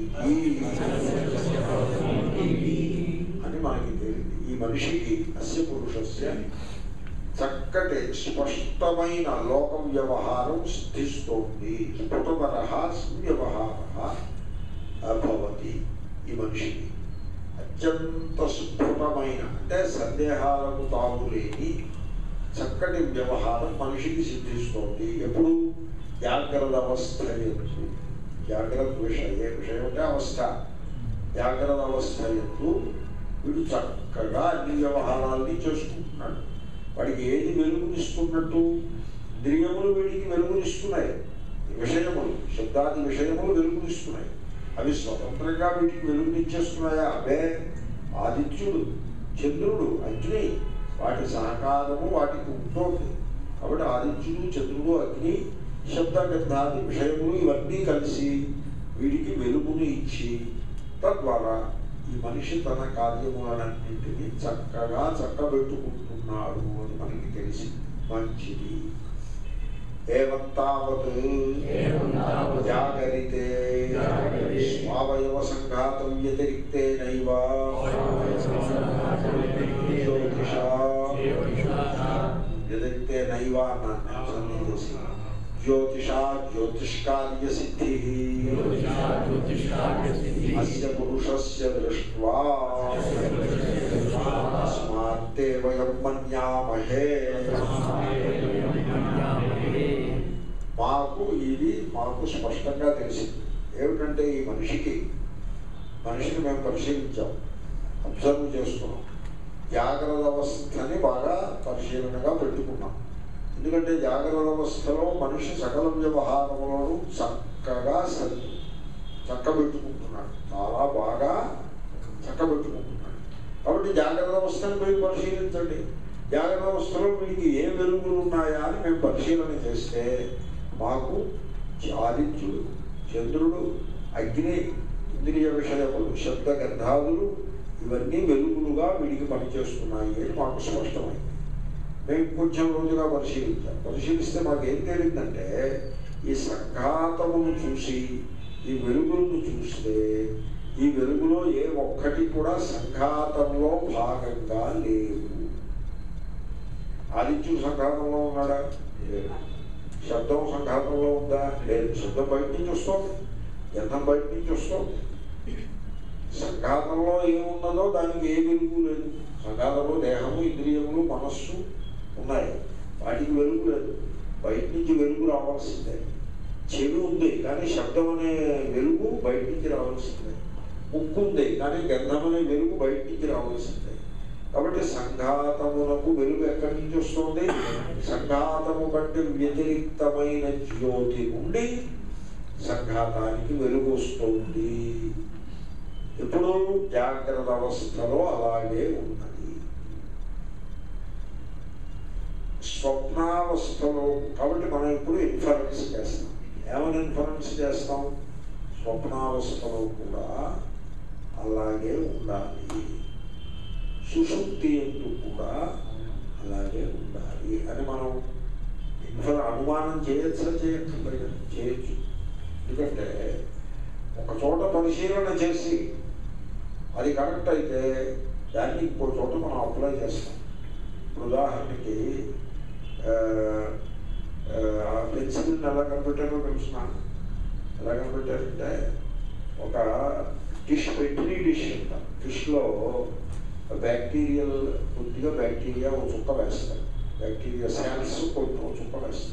అని మనకి తెలియదు ఈ మనిషికి అస్య పురుషస్య చక్కటి స్పష్టమైన లోక వ్యవహారం సిద్ధిస్తోంది స్ఫుటతర సంవ్యవహార భవతి ఈ మనిషికి అత్యంత స్ఫుటమైన అంటే సందేహాలకు తాము లేని చక్కటి వ్యవహారం మనిషికి సిద్ధిస్తోంది ఎప్పుడు జాగ్రత్త అవస్థ ఎందు జాగ్రత్త విషయ విషయం అంటే అవస్థ జాగ్రత్త అవస్థ ఎందు వీడు చక్కగా అన్ని వ్యవహారాల్ని చేసుకుంటున్నాడు వాడికి ఏది వెలుగునిస్తున్నట్టు ఇంద్రియములు వీడికి వెలుగునిస్తున్నాయి విషయములు శబ్దాది విషయములు వెలుగునిస్తున్నాయి అవి స్వతంత్రంగా వీటికి వెలుగునిచ్చేస్తున్నాయా అవే ఆదిత్యుడు చంద్రుడు అగ్ని వాటి సహకారము వాటికి ఉంటుంది కాబట్టి ఆదిత్యుడు చంద్రుడు అగ్ని శబ్దగంధాది విషయములు ఇవన్నీ కలిసి వీడికి వెలుగుని ఇచ్చి తద్వారా ఈ మనిషి తన కార్యములన్నింటినీ చక్కగా చక్కబెట్టుకుంటున్నాడు అని మనకి తెలిసి మంచిది ఏవం తావత్ ఏవం తావత్ జాగరితే జాగరితే స్వావయవ సంఘాతం వ్యతిరిక్తేనైవ జ్యోతిషా వ్యతిరిక్తేనైవ అన్నాను నేను సంధి చేసి జ్యోతిషా జ్యోతిష్కార్య సిద్ధి అస్య పురుషస్య దృష్ట్వా తస్మాత్తే వయం మన్యామహే మాకు ఇది మాకు స్పష్టంగా తెలిసింది ఏమిటంటే ఈ మనిషికి మనిషిని మేము పరిశీలించాం అబ్జర్వ్ చేసుకున్నాం జాగ్రత్త అవస్థని బాగా పరిశీలనగా పెట్టుకున్నాం ఎందుకంటే జాగ్రత్త అవస్థలో మనిషి సకల వ్యవహారములను చక్కగా సరి చక్కబెట్టుకుంటున్నాడు చాలా బాగా చక్కబెట్టుకుంటున్నాడు కాబట్టి జాగ్రత్త అవస్థను మీరు పరిశీలించండి జాగ్రత్త అవస్థలో మీకు ఏ వెలుగులు ఉన్నాయా అని మేము పరిశీలన చేస్తే మాకు ఆదిత్యుడు చంద్రుడు అగ్ని ఇంద్రియ విషయములు శబ్ద గంధాదులు ఇవన్నీ వెలుగులుగా వీడికి పనిచేస్తున్నాయి అని మాకు స్పష్టమైంది మేము కొంచెం రోజుగా పరిశీలించాం పరిశీలిస్తే మాకు ఏం తేలిందంటే ఈ సంఘాతమును చూసి ఈ వెలుగులను చూస్తే ఈ వెలుగులో ఏ ఒక్కటి కూడా సంఘాతంలో భాగంగా లేవు ఆదిత్యుడు సంఘాతంలో ఉన్నాడా లేదు శబ్దం సంఘాతంలో ఉందా లేదు శబ్దం బయట నుంచి వస్తుంది గంధం బయట నుంచి వస్తుంది సంఘాతంలో ఏమున్నదో దానికి ఏ వెలుగు లేదు సంఘాతంలో దేహము ఇంద్రియములు మనస్సు ఉన్నాయి వాటికి వెలుగు లేదు బయట నుంచి వెలుగు రావాల్సిందే చెవి ఉంది కానీ శబ్దం అనే వెలుగు బయట నుంచి రావాల్సిందే ముక్కు ఉంది కానీ గంధం అనే వెలుగు బయట నుంచి రావాల్సిందే కాబట్టి సంఘాతమునకు వెలుగు ఎక్కడి నుంచి వస్తుంది సంఘాతము కంటే వ్యతిరిక్తమైన జ్యోతి నుండి సంఘాతానికి వెలుగు వస్తుంది ఎప్పుడు జాగ్రత్త అవస్థలో అలాగే ఉన్నది స్వప్నావస్థలో కాబట్టి మనం ఇప్పుడు ఇన్ఫరెన్స్ చేస్తాం ఏమని ఇన్ఫరెన్స్ చేస్తాం స్వప్నావస్థలో కూడా అలాగే ఉండాలి సుషుప్తి ఎందు కూడా అలాగే ఉండాలి అని మనం ఇన్ఫర్ అనుమానం చేయొచ్చా చేయక్కర్లేదు చేయొచ్చు ఎందుకంటే ఒక చోట పరిశీలన చేసి అది కరెక్ట్ అయితే దాన్ని ఇంకో చోట మనం అప్లై చేస్తాం ఇప్పుడు ఉదాహరణకి పెన్సిల్ ఎలా కనిపెట్టారో తెలుసిన ఎలా కనిపెట్టారంటే ఒక డిష్ పెట్టి డిష్ అంట డిష్లో బ్యాక్టీరియల్ కొద్దిగా బ్యాక్టీరియా ఒక చుక్క వేస్తారు బ్యాక్టీరియా సెల్స్ కొంచెం ఒక చుక్క వేస్తారు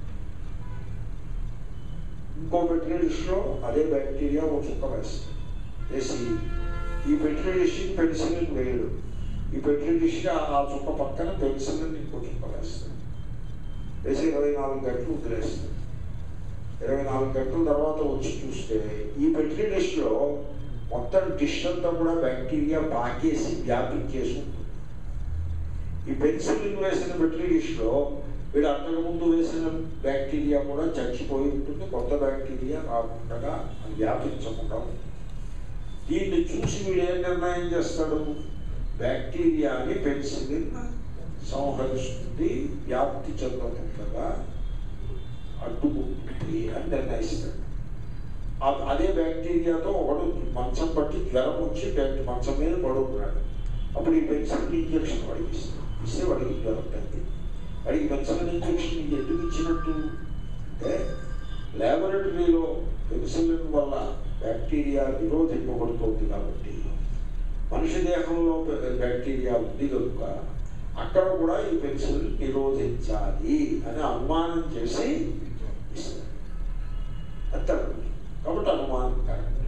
ఇంకో పెట్టిన డిష్లో అదే బ్యాక్టీరియా ఒక చుక్క వేస్తారు వేసి ఈ పెట్టిన డిష్ పెన్సిలిన్ వేయడు ఈ పెట్టిన డిష్ ఆ చుక్క పక్కన పెన్సిలిన్ ఇంకో చుక్క వేస్తారు వేసి ఇరవై నాలుగు గంటలు వదిలేస్తారు ఇరవై నాలుగు గంటల తర్వాత వచ్చి చూస్తే ఈ పెట్టిన డిష్లో మొత్తం డిష్ అంతా కూడా బ్యాక్టీరియా పాకేసి వ్యాపించేసి ఉంటుంది ఈ పెన్సిలిన్ వేసిన పెట్టిన డిష్లో వీడు అంతకుముందు వేసిన బ్యాక్టీరియా కూడా చచ్చిపోయి ఉంటుంది కొత్త బ్యాక్టీరియా రాకుండా అది వ్యాపించకుండా ఉంటుంది దీన్ని చూసి వీడు ఏం నిర్ణయం చేస్తాడు బ్యాక్టీరియాని పెన్సిలిన్ సంహరిస్తుంది వ్యాప్తి చెందకుండా అడ్డుకుంటుంది అని నిర్ణయిస్తాడు ఆ- అదే బ్యాక్టీరియాతో ఒకడు మంచం పట్టి జ్వరం వచ్చి బ్యాక్టీ మంచం మీద పడుకున్నాడు అప్పుడు ఈ పెన్సిలిన్ ఇంజక్షన్ వాడికి ఇస్తాడు ఇస్తే వాడికి జ్వరం తగ్గి వాడికి పెన్సిలిన్ ఇంజక్షన్ ఎందుకు ఇచ్చినట్టు అంటే ల్యాబొరేటరీలో పెన్సిలిన్ వల్ల బ్యాక్టీరియా నిరోధింపబడుతోంది కాబట్టి మనిషి దేహంలో బ్యా- బ్యాక్టీరియా ఉంది కనుక అక్కడ కూడా ఈ పెన్సిల్ నిరోధించాలి అని అనుమానం చేసి ఇస్తారు అంతే కాబట్టి అనుమానం కరెక్ట్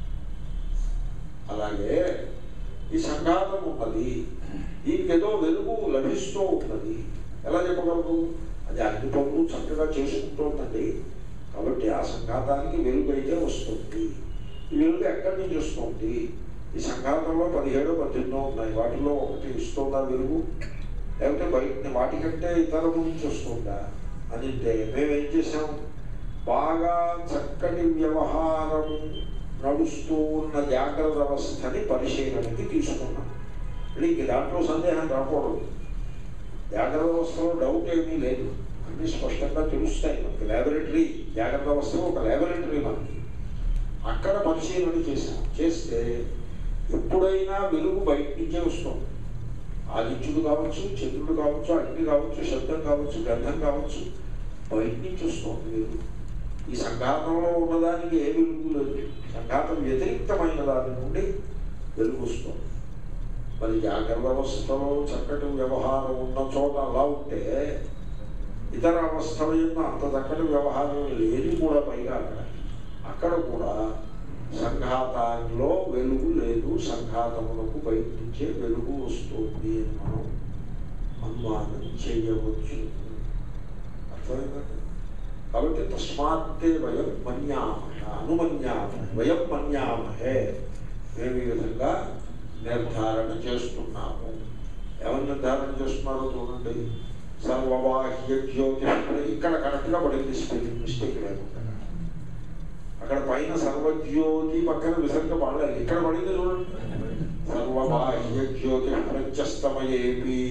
అలాగే ఈ సంఘాతం ఉన్నది దీనికి ఏదో వెలుగు లభిస్తూ ఉన్నది ఎలా చెప్పగలరు అది అన్ని పనులు చక్కగా చేసుకుంటోందండి కాబట్టి ఆ సంఘాతానికి వెలుగు అయితే వస్తుంది ఈ వెలుగు ఎక్కడి నుంచి వస్తుంది ఈ సంఘాతంలో పదిహేడు పద్దెనిమిదో ఉన్నాయి వాటిలో ఒకటి ఇస్తుందా వెలుగు లేకపోతే బయట వాటికంటే ఇతర నుంచి వస్తుందా అని అంటే మేమేం చేసాం బాగా చక్కటి వ్యవహారం నడుస్తూ ఉన్న జాగ్రత్త వ్యవస్థని పరిశీలనకి తీసుకున్నాం ఇంక దాంట్లో సందేహం రాకూడదు జాగ్రత్త వ్యవస్థలో డౌట్ ఏమీ లేదు అన్నీ స్పష్టంగా తెలుస్తాయి మనకి ల్యాబొరేటరీ జాగ్రత్త వ్యవస్థలో ఒక ల్యాబొరేటరీ మనకి అక్కడ పరిశీలన చేసాం చేస్తే ఎప్పుడైనా వెలుగు బయట నుంచే వస్తుంది ఆదిత్యుడు కావచ్చు చంద్రుడు కావచ్చు అగ్ని కావచ్చు శబ్దం కావచ్చు గంధం కావచ్చు బయట నుంచి వస్తుంది వెలుగు ఈ సంఘాతంలో ఉన్నదానికి ఏ వెలుగు లేదు సంఘాతం వ్యతిరిక్తమైన దాని నుండి వెలుగు వస్తుంది మరి జాగ్రత్త అవస్థలో చక్కటి వ్యవహారం ఉన్న చోట అలా ఉంటే ఇతర అవస్థల యొక్క అంత చక్కటి వ్యవహారం లేని కూడా పైగా అక్కడ అక్కడ కూడా సంఘాతంలో వెలుగు లేదు సంఘాతములకు బయట నుంచే వెలుగు వస్తుంది అని మనం అనుమానం చేయవచ్చు అర్థమైందండి కాబట్టి తస్మాత్తే వయం మన్యామహ అనుమన్యామ వయం మన్యామహే మేము ఈ విధంగా నిర్ధారణ చేస్తున్నాము ఎవరు నిర్ధారణ చేస్తున్నారో చూడండి సర్వబాహ్య జ్యోతి ఇక్కడ కరెక్ట్గా పడింది స్పెల్లింగ్ మిస్టేక్ లేకుండా అక్కడ పైన సర్వజ్యోతి పక్కన విసర్గ పడలేదు ఇక్కడ పడింది చూడండి సర్వబాహ్య జ్యోతి ప్రత్యస్తమయేపి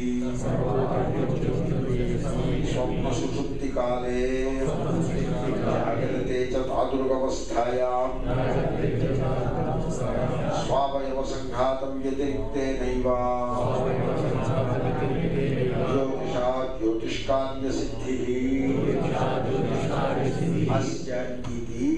స్వప్న సుషుప్తి కాలే జాగ్రత్తే చ తాదుర్గవస్థాయాం స్వావయవ సంఘాతం వ్యతిరిక్తేనైవ జ్యోతిషా జ్యోతిష్కార్య సిద్ధి అస్య ఇది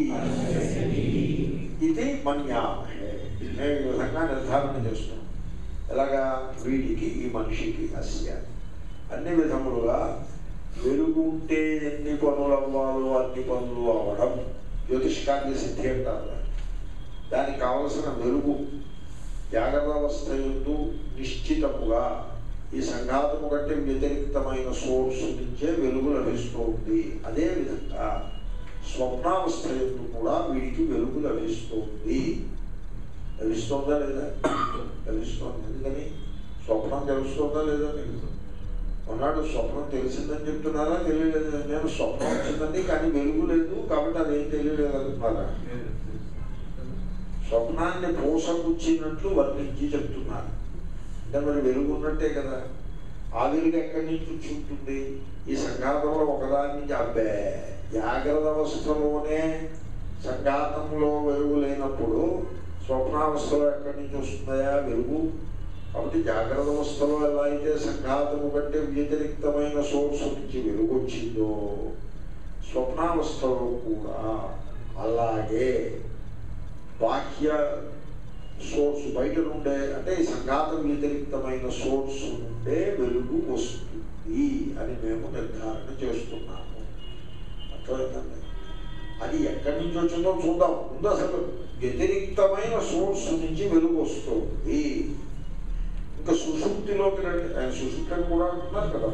ఇది మన్యామహే మేము ఈ విధంగా నిర్ధారణ చేస్తున్నాం ఎలాగా వీడికి ఈ మనిషికి అస్య అన్ని విధములుగా వెలుగు ఉంటే ఎన్ని పనులు అవ్వాలో అన్ని పనులు అవ్వడం జ్యోతిష్కార్య సిద్ధి అంటారు దాన్ని. దానికి కావలసిన వెలుగు జాగ్రత్త అవస్థ ఎందు నిశ్చితముగా ఈ సంఘాతము కంటే వ్యతిరిక్తమైన సోర్స్ నుంచే వెలుగు లభిస్తుంది అదేవిధంగా స్వప్నావస్థ ఎందు కూడా వీడికి వెలుగు లభిస్తుంది లభిస్తుందా లేదా లభిస్తుంది ఎందుకని స్వప్నం తెలుస్తుందా లేదా మీకు కొన్నాడు స్వప్నం తెలిసిందని చెప్తున్నారా తెలియలేదు నేను స్వప్నం వచ్చిందండి కానీ వెలుగు లేదు కాబట్టి అదేం తెలియలేదు అంటున్నారా స్వప్నాన్ని పూసగుచ్చినట్లు వర్ణించి చెప్తున్నారు అంటే మరి వెలుగు ఉన్నట్టే కదా ఆ వెలుగు ఎక్కడి నుంచి వచ్చి ఉంటుంది ఈ సంఘాతంలో ఒకదాని నుంచి అబ్బే జాగ్రత్త అవస్థలోనే సంఘాతంలో వెలుగు లేనప్పుడు స్వప్నావస్థలో ఎక్కడి నుంచి వస్తుందయా వెలుగు కాబట్టి జాగ్రత్త అవస్థలో ఎలా అయితే సంఘాతము కంటే వ్యతిరిక్తమైన సోర్స్ నుంచి వెలుగు వచ్చిందో స్వప్నావస్థలో కూడా అలాగే బాహ్య సోర్స్ బయట నుండే అంటే ఈ సంఘాతం వ్యతిరిక్తమైన సోర్స్ నుండే వెలుగు వస్తుంది అని మేము నిర్ధారణ చేస్తున్నాము అర్థమైందండి అది ఎక్కడి నుంచి వచ్చిందో చూద్దాం ముందు అసలు వ్యతిరిక్తమైన సోర్స్ నుంచి వెలుగు వస్తుంది ఇంకా సుషుప్తిలోకి రండి ఆయన సుషుప్తి అని కూడా అంటున్నారు కదా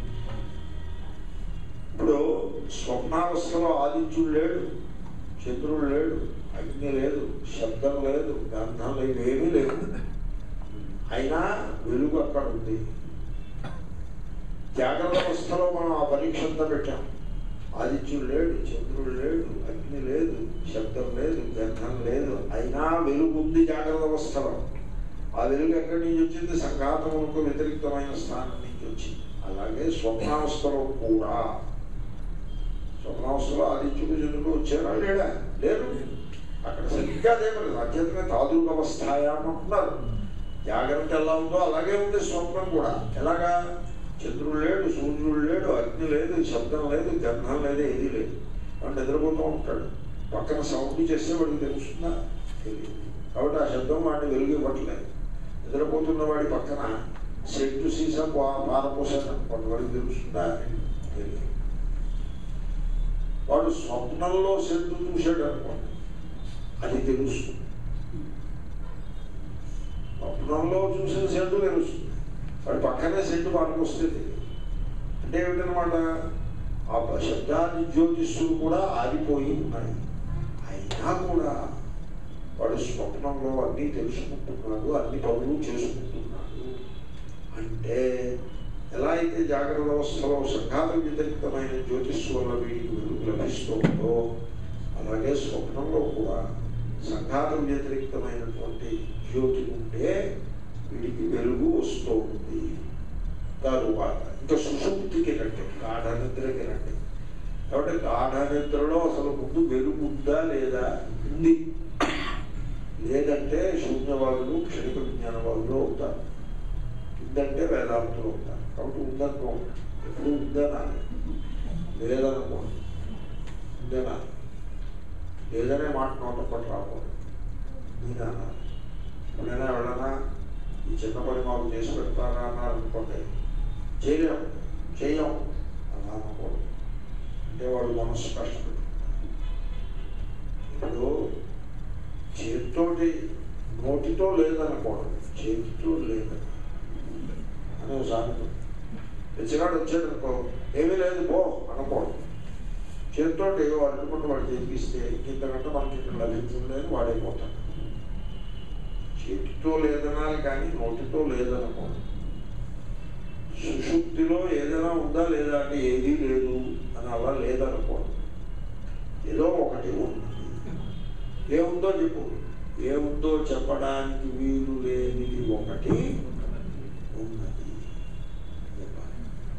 ఇప్పుడు స్వప్నావస్థలో ఆదిత్యుడు లేడు చంద్రుడు లేడు అగ్ని లేదు శబ్దం లేదు గంధం లేదు ఏమీ లేవు అయినా వెలుగు అక్కడ ఉంది జాగ్రత్త అవస్థలో మనం ఆ పరీక్ష అంతా పెట్టాం ఆదిత్యుడు లేడు చంద్రుడు లేడు అగ్ని లేదు శబ్దం లేదు గంధం లేదు అయినా వెలుగు ఉంది జాగ్రత్త అవస్థలో ఆ వెలుగు ఎక్కడి నుంచి వచ్చింది సంఘాతములకు వ్యతిరిక్తమైన స్థానం నుంచి వచ్చింది అలాగే స్వప్నావస్థలో కూడా స్వప్నావస్థలో ఆదిత్యుడు చంద్రుడు వచ్చారా లేడా లేరు అక్కడ సరిగ్గా అదే మరి అధ్యతనే తాదుర్గ అవస్థాయాం అంటున్నారు జాగ్రత్త ఎలా ఉందో అలాగే ఉంది స్వప్నం కూడా ఎలాగా చంద్రుడు లేడు సూర్యుడు లేడు అగ్ని లేదు శబ్దం లేదు గంధం లేదు ఏది లేదు వాడు నిద్రపోతూ ఉంటాడు పక్కన సౌండ్ చేస్తే వాడికి తెలుస్తుందా తెలియదు కాబట్టి ఆ శబ్దం వాడిని వెలుగు ఇవ్వట్లేదు నిద్రపోతున్న వాడి పక్కన సెట్టు సీసా పా- పారపోసాను అనుకోండి వాడికి తెలుస్తుందా తెలియదు వాడు స్వప్నంలో సెట్టు చూశాడు అనుకోండి అది తెలుస్తుంది స్వప్నంలో చూసిన సెట్టు తెలుస్తుంది వాడి పక్కనే సెట్టు పారపోస్తే తెలియదు అంటే ఏమిటనమాట ఆ శబ్దాది జ్యోతిష్యులు కూడా ఆరిపోయి ఉన్నాయి అయినా కూడా వాడు స్వప్నంలో అన్నీ తెలుసుకుంటున్నాడు అన్ని పనులు చేసుకుంటున్నాడు అంటే ఎలా అయితే జాగ్రత్త అవస్థలో సంఘాత వ్యతిరిక్తమైన జ్యోతిష్సు వల్ల వీడికి వెలుగు లభిస్తుందో అలాగే స్వప్నంలో కూడా సంఘాత వ్యతిరిక్తమైనటువంటి జ్యోతి ఉంటే వీడికి వెలుగు వస్తుంది తరువాత ఇంకా సుషుప్తికి రండి గాఢ నిద్రకి రండి కాబట్టి గాఢ నిద్రలో అసలు ముందు వెలుగు ఉందా లేదా ఉంది లేదంటే శూన్యవాదులు క్షణిక విజ్ఞానవాదులు అవుతారు ఉందంటే వేదాంతులు అవుతారు కాబట్టి ఉందనుకో ఎప్పుడు ఉందనా లేదనుకో ఉందనా లేదనే మాట నోటపట్టు రాకూడదు నేనా ఎప్పుడైనా ఎవరైనా ఈ చిన్న పని మాకు చేసి పెడతారా అన్నారు అనుకోండి చేయలేం చేయం అలా అనకూడదు అంటే వాడు మనసు కష్టపెట్టు ఇప్పుడు చేతితోటి నోటితో లేదనకూడదు చేతితో లేదని అనే సామెత తెచ్చినాడు వచ్చాడు అనుకో ఏమీ లేదు పో అనకూడదు చేతితోటి వాడు అనుకుంటే వాడు చేతికిస్తే ఇంతకంటే మనకి ఇక్కడ లభించలేదు వాడైపోతాడు చేతితో లేదనాలి కానీ నోటితో లేదనకూడదు సుషుప్తిలో ఏదైనా ఉందా లేదా అంటే ఏదీ లేదు అని అలా లేదనకూడదు ఏదో ఒకటి ఉంది ఏముందో చెప్పు ఏముందో చెప్పడానికి వీలు లేనిది ఒకటి ఉన్నది చెప్పాలి.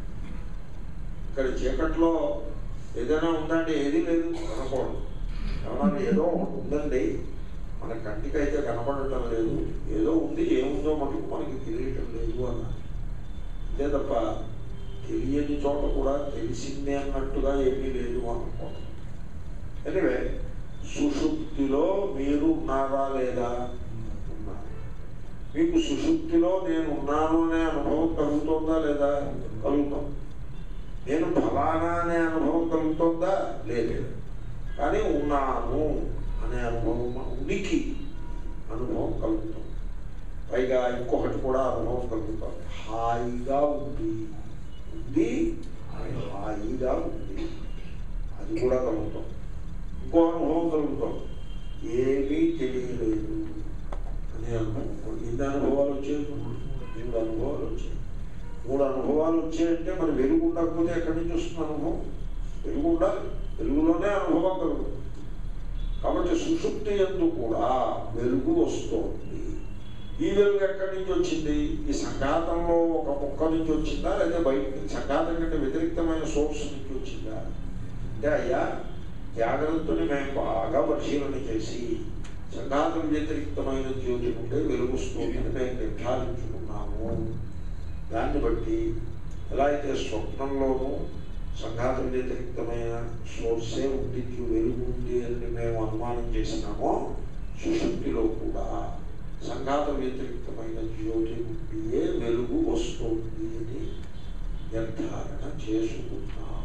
ఇక్కడ చీకట్లో ఏదైనా ఉందంటే ఏదీ లేదు అనకూడదు ఏమన్నా ఏదో ఒకటి ఉందండి మన కంటికి అయితే కనపడటం లేదు ఏదో ఉంది ఏముందో మటుకు మనకి తెలియటం లేదు అన్న అంతే తప్ప తెలియని చోట కూడా తెలిసిందే అన్నట్టుగా ఏమీ లేదు అనుకోండి ఎనివే సుషుప్తిలో మీరు ఉన్నారా లేదా ఉన్నారు మీకు సుషుప్తిలో నేను ఉన్నాను అనే అనుభవం కలుగుతుందా లేదా కలుగుతాం నేను ఫలానా అనే అనుభవం కలుగుతుందా లేదు కానీ ఉన్నాను అనే అనుభవం ఉనికి అనుభవం కలుగుతుంది పైగా ఇంకొకటి కూడా అనుభవం కలుగుతుంది హాయిగా ఉంది ఉంది అని హాయిగా ఉంది అది కూడా కలుగుతుంది ఇంకో అనుభవం కలుగుతుంది ఏమీ తెలియలేదు అనే అనుభవం ఎన్ని అనుభవాలు వచ్చాయి మూడు అనుభవాలు వచ్చాయి మూడు అనుభవాలు వచ్చాయంటే మరి వెలుగు ఉండకపోతే ఎక్కడి నుంచి వస్తుంది అనుభవం వెలుగు ఉండాలి వెలుగులోనే అనుభవం కలుగుతుంది కాబట్టి సుషుప్తి ఎందు కూడా వెలుగు వస్తోంది ఈ వెలుగు ఎక్కడి నుంచి వచ్చింది ఈ సంఘాతంలో ఒక ముక్క నుంచి వచ్చిందా లేదా బయట సంఘాతం కంటే వ్యతిరిక్తమైన సోర్స్ నుంచి వచ్చిందా అంటే అయ్యా జాగ్రత్తని మేము బాగా పరిశీలన చేసి సంఘాతం వ్యతిరిక్తమైన జ్యోతి ఉంటే వెలుగుస్తుంది అని మేము నిర్ధారించుకున్నాము దాన్ని బట్టి ఎలా అయితే స్వప్నంలోనూ సంఘాతం వ్యతిరిక్తమైన సోర్సే ఉంది వెలుగు ఉంది అని మేము అనుమానం చేసినామో సుశుద్ధిలో కూడా సంఘాత వ్యతిరిక్తమైన జ్యోతి నుండియే వెలుగు వస్తుంది అని నిర్ధారణ చేసుకున్నాము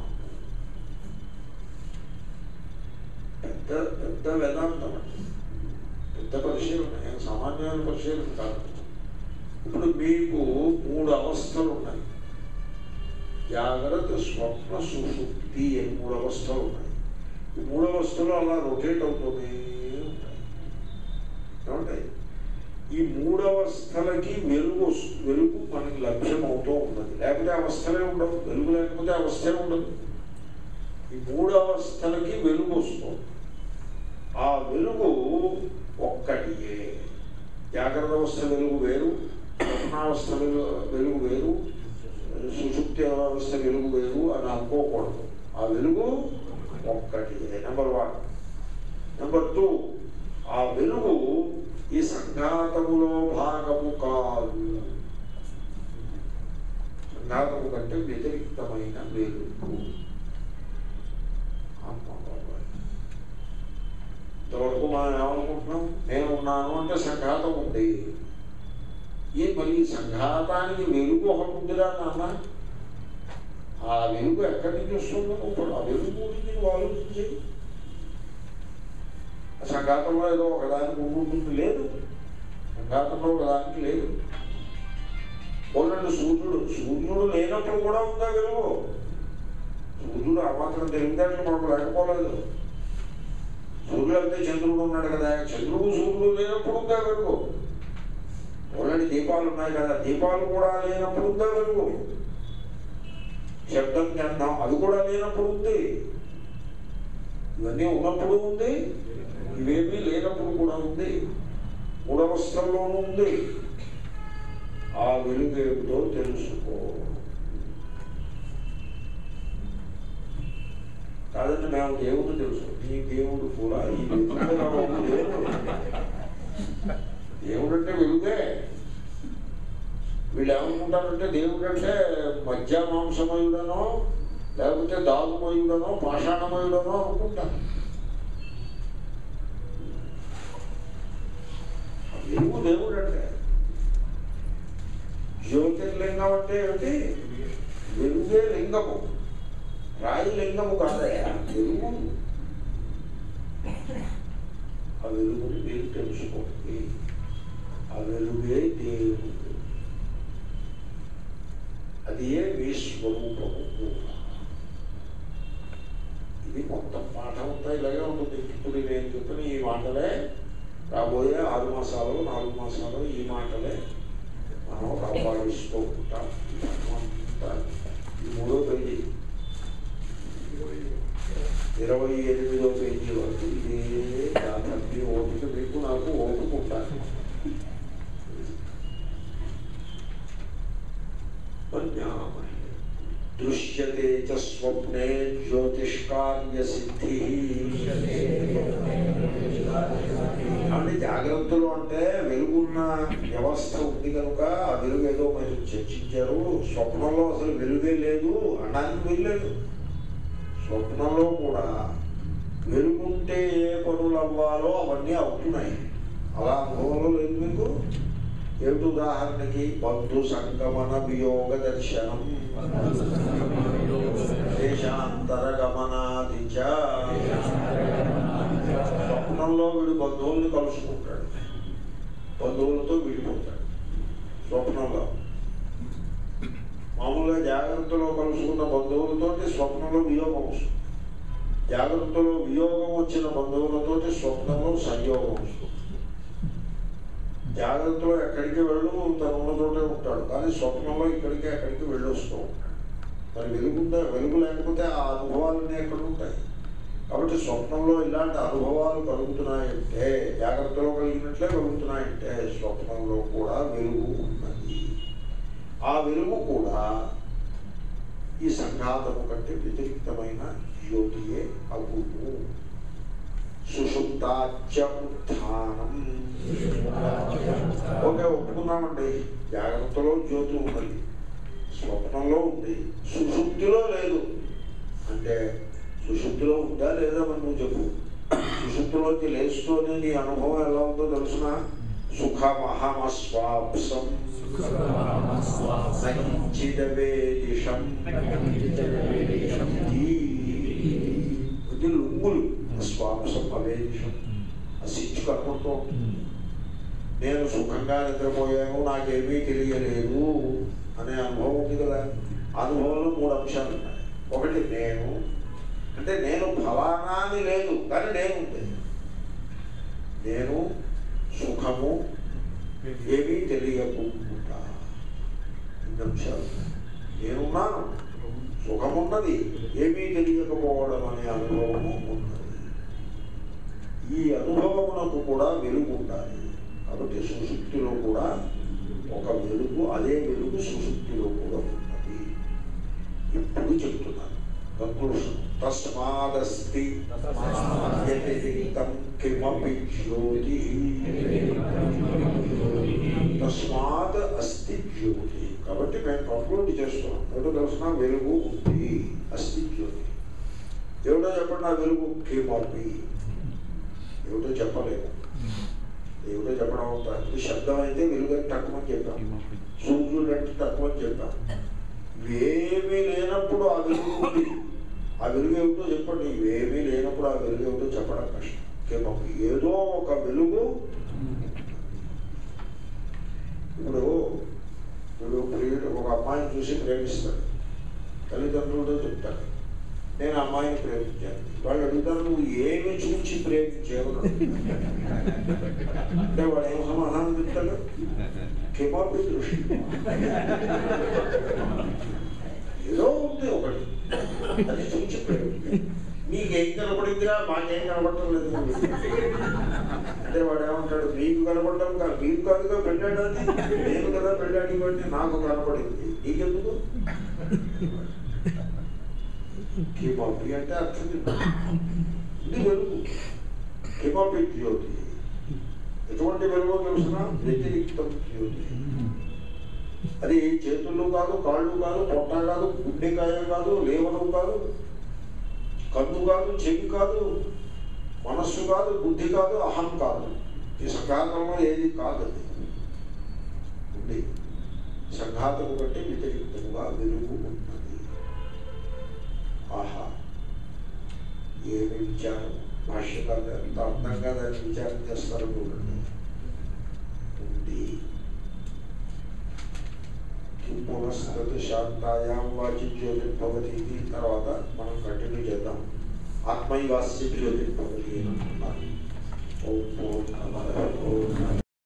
పెద్ద పెద్ద వేదాంతం అండి. పెద్ద పరిశీలన ఏం సామాన్యమైన పరిశీలన కాదు ఇప్పుడు మీకు మూడు అవస్థలు ఉన్నాయి జాగ్రత్త స్వప్న సుషుప్తి అని మూడు అవస్థలు ఉన్నాయి ఈ మూడు అవస్థలు అలా రొటేట్ అవుతూనే ఉంటాయి ఏమంటాయి ఈ మూడు అవస్థలకి వెలుగు వస్తు- వెలుగు మనకి లభ్యం అవుతూ ఉన్నది లేకపోతే అవస్థలే ఉండవు వెలుగు లేకపోతే అవస్థే ఉండదు ఈ మూడు అవస్థలకి వెలుగు వస్తుంది ఆ వెలుగు ఒక్కటియే జాగ్రత్త అవస్థ వెలుగు వేరు స్వప్నావస్థ వెలుగు వెలుగు వేరు సుషుప్తి అవస్థ వెలుగు వేరు అని అనుకోకూడదు ఆ వెలుగు ఒక్కటియే నెంబర్ వన్ నెంబర్ టూ ఆ వెలుగు ఈ సంఘాతములో భాగము కాదు సంఘాతము కంటే వ్యతిరిక్తమైన వెలుగు అమ్మ బాబాయ్. ఇంతవరకు మనం ఏమనుకుంటున్నాం నేను ఉన్నాను అంటే సంఘాతం ఉంది ఏ మరి ఈ సంఘాతానికి వెలుగు ఒకటి ఉందిరా నాన్న ఆ వెలుగు ఎక్కడి నుంచి వస్తుందో ఇప్పుడు ఆ వెలుగు గురించి నువ్వు ఆలోచించి ఆ సంఘాతంలో ఏదో ఒకదానికి ఉంటుంది లేదు సంఘాతంలో ఒకదానికి లేదు పోలండి సూర్యుడు సూర్యుడు లేనప్పుడు కూడా ఉందా వెలుగు సూర్యుడు ఆ మాత్రం తెలివితేటలు మనకు లేకపోలేదు సూర్యుడు అంటే చంద్రుడు ఉన్నాడు కదా చంద్రుడు సూర్యుడు లేనప్పుడు ఉందా వెలుగు ఓన్లీ దీపాలు ఉన్నాయి కదా దీపాలు కూడా లేనప్పుడు ఉందా వెలుగు శబ్దం గంధం అది కూడా లేనప్పుడు ఉంది ఇవన్నీ ఉన్నప్పుడు ఉంది ఇవేమీ లేనప్పుడు కూడా ఉంది మూడవస్థల్లోనూ ఉంది ఆ వెలుగు ఏమిటో తెలుసుకో కాదండి మేము దేవుడు తెలుసు ఈ దేవుడు కూడా ఈ వెలుగు దేవుడు దేవుడు అంటే వెలుగే వీళ్ళు ఏమనుకుంటారంటే దేవుడు అంటే మధ్య మాంసమయుడనో లేకపోతే దాగుమయుడనో పాషాణమయుడనో అనుకుంటారు ఆ వెలుగు దేవుడు అంటే జ్యోతిర్లింగం అంటే ఏమిటి వెలుగే లింగము రాయి లింగము కాదయా వెలుగు ఆ వెలుగుని మీరు తెలుసుకోండి ఆ వెలుగే దేవుడు అది ఏ మీ స్వరూపము కూడా ఇది మొత్తం పాఠం అంతా ఇలాగే ఉంటుంది ఇప్పుడు నేను చెప్పిన ఈ మాటలే రాబోయే ఆరు మాసాలు నాలుగు మాసాలు ఈ మాటలే మనం కాపాడిస్తూ ఉంటాం ఈ పాఠం అంతా ఈ మూడో పేజీ ఇరవై ఎనిమిదో పేజీ వరకు ఇదే దాదాపు ఓపిక మీకు నాకు ఓపిక ఉంటాను పద్యామహే. దృశ్యతే చ స్వప్నే జ్యోతిష్కార్య సిద్ధి అంటే జాగ్రత్తలు అంటే వెలుగున్న వ్యవస్థ ఉంది కనుక ఆ వెలుగు ఏదో మీరు చర్చించారు స్వప్నంలో అసలు వెలుగే లేదు అనడానికి వెళ్ళలేదు స్వప్నంలో కూడా వెలుగుంటే ఏ పనులు అవ్వాలో అవన్నీ అవుతున్నాయి అలా అనుభవంలో లేదు మీకు ఏమిటి ఉదాహరణకి బంధు సంగమన వియోగ దర్శనం దేశాంతర గమనాది చ. స్వప్నంలో వీడు బంధువుల్ని కలుసుకుంటాడు బంధువులతో విడిపోతాడు స్వప్నంలో మామూలుగా జాగ్రత్తలో కలుసుకున్న బంధువులతోటి స్వప్నంలో వియోగం వస్తుంది జాగ్రత్తలో వియోగం వచ్చిన బంధువులతోటి స్వప్నంలో సంయోగం వస్తుంది జాగ్రత్తలో ఎక్కడికి వెళ్ళు తన ఉన్నతోటే ఉంటాడు కానీ స్వప్నంలో ఇక్కడికి అక్కడికి వెళ్ళొస్తూ ఉంటాడు మరి వెలుగుందా వెలుగు లేకపోతే ఆ అనుభవాలన్నీ ఎక్కడ ఉంటాయి కాబట్టి స్వప్నంలో ఇలాంటి అనుభవాలు కలుగుతున్నాయంటే జాగ్రత్తలో కలిగినట్లే కలుగుతున్నాయంటే స్వప్నంలో కూడా వెలుగు ఉన్నది ఆ వెలుగు కూడా ఈ సంఘాతము కంటే వ్యతిరిక్తమైన జ్యోతియే అగును సుషుప్తాచ ఉత్థానం ఓకే ఒప్పుకున్నామండి జాగ్రత్తలో జ్యోతి ఉన్నది స్వప్నంలో ఉంది సుషుప్తిలో లేదు అంటే సుషుప్తిలో ఉందా లేదా మరి నువ్వు చెప్పు సుషుప్తిలోకి లేస్తూనే నీ అనుభవం ఎలా ఉందో తెలుసిన సుఖమహమస్వాప్సం సంచిదవేదిషం ఇది లుంగులు స్వాంసం అవేదిషం ఆ సిచ్చు కనుకుంటూ ఉంటుంది నేను సుఖంగా నిద్రపోయాను నాకేమీ తెలియలేదు అనే అనుభవం ఉంది కదా అనుభవంలో మూడు అంశాలు ఉన్నాయి ఒకటి నేను అంటే నేను ఫలానా అని లేదు కానీ నేను ఉంది నేను సుఖము ఏమీ తెలియకుండా ఇన్ని అంశాలు నేనున్నాను సుఖమున్నది ఏమీ తెలియకపోవడం అనే అనుభవము ఉన్నది ఈ అనుభవమునకు కూడా వెలుగు ఉండాలి కాబట్టి సుశుక్తిలో కూడా ఒక వెలుగు అదే వెలుగు సుశుక్తిలో కూడా ఉన్నది ఇప్పుడు చెప్తున్నాను కంక్లూషన్ తస్మాదస్తి వ్యతిరిక్తం కిమపి జ్యోతి తస్మాత్ అస్తి జ్యోతి కాబట్టి మేము కంక్లూడ్ చేస్తున్నాం ఏమిటో తెలుసిన వెలుగు ఉంది అస్తి జ్యోతి ఏమిటో చెప్పండి నా వెలుగు కిమపి ఏమిటో చెప్పలేము ఏమిటో చెప్పడం అవుతా ఇది శబ్దం అయితే వెలుగు అంటే తక్కువ అని చెప్పాం సూర్యుడు అంటే తక్కువ అని చెప్పాం ఇవేమీ లేనప్పుడు ఆ వెలుగు ఉంది ఆ వెలుగు ఏమిటో చెప్పండి ఇవేమీ లేనప్పుడు ఆ వెలుగు ఏమిటో చెప్పడం కష్టం కేమపి ఏదో ఒక వెలుగు ఇప్పుడు ఇప్పుడు ప్రియుడు ఒక అమ్మాయిని చూసి ప్రేమిస్తాడు తల్లిదండ్రులతో చెప్తాడు నేను అమ్మాయిని ప్రేమించాను వాళ్ళు అడుగుతారు నువ్వు ఏమి చూసి ప్రేమించావు అని అడుగుతారు. అంటే వాడు ఏం సమాధానం చెప్తాడు కిమపి దృష్టి ఏదో ఉంది ఒకటి అది చూసి ప్రేమించాడు నీకేం కనపడిందిరా మాకేం కనపడటం లేదు అంటే వాడు ఏమంటాడు మీకు కనపడటం కాదు మీకు కాదుగా పెట్టాడు అది నేను కదా పెట్టాడు బట్టి నాకు కనపడింది నీకెందుకు కిమపి అంటే అర్థం ఇది వెలుగు కిమపి జ్యోతి ఎటువంటి వెలుగు తెలుసిన వ్యతిరిక్తం జ్యోతి అది చేతులు కాదు కాళ్ళు కాదు పొట్ట కాదు గుండెకాయ కాదు లేవనం కాదు కన్ను కాదు చెవి కాదు మనస్సు కాదు బుద్ధి కాదు అహం కాదు ఈ సంఘాతంలో ఏది కాదు అది ఉంది సంఘాతము కంటే వ్యతిరిక్తముగా వెలుగు ఉన్నది ఆహా ఏమి విచారం భాష్యకాలు ఎంత అందంగా దాన్ని విచారం చేస్తారు చూడండి ఉంది పునఃస్థితి శాంతాయాం వాచి జ్యోతిర్భవతి ఇది తర్వాత మనం కంటిన్యూ చేద్దాం ఆత్మైవాస్య జ్యోతిర్భవతి అని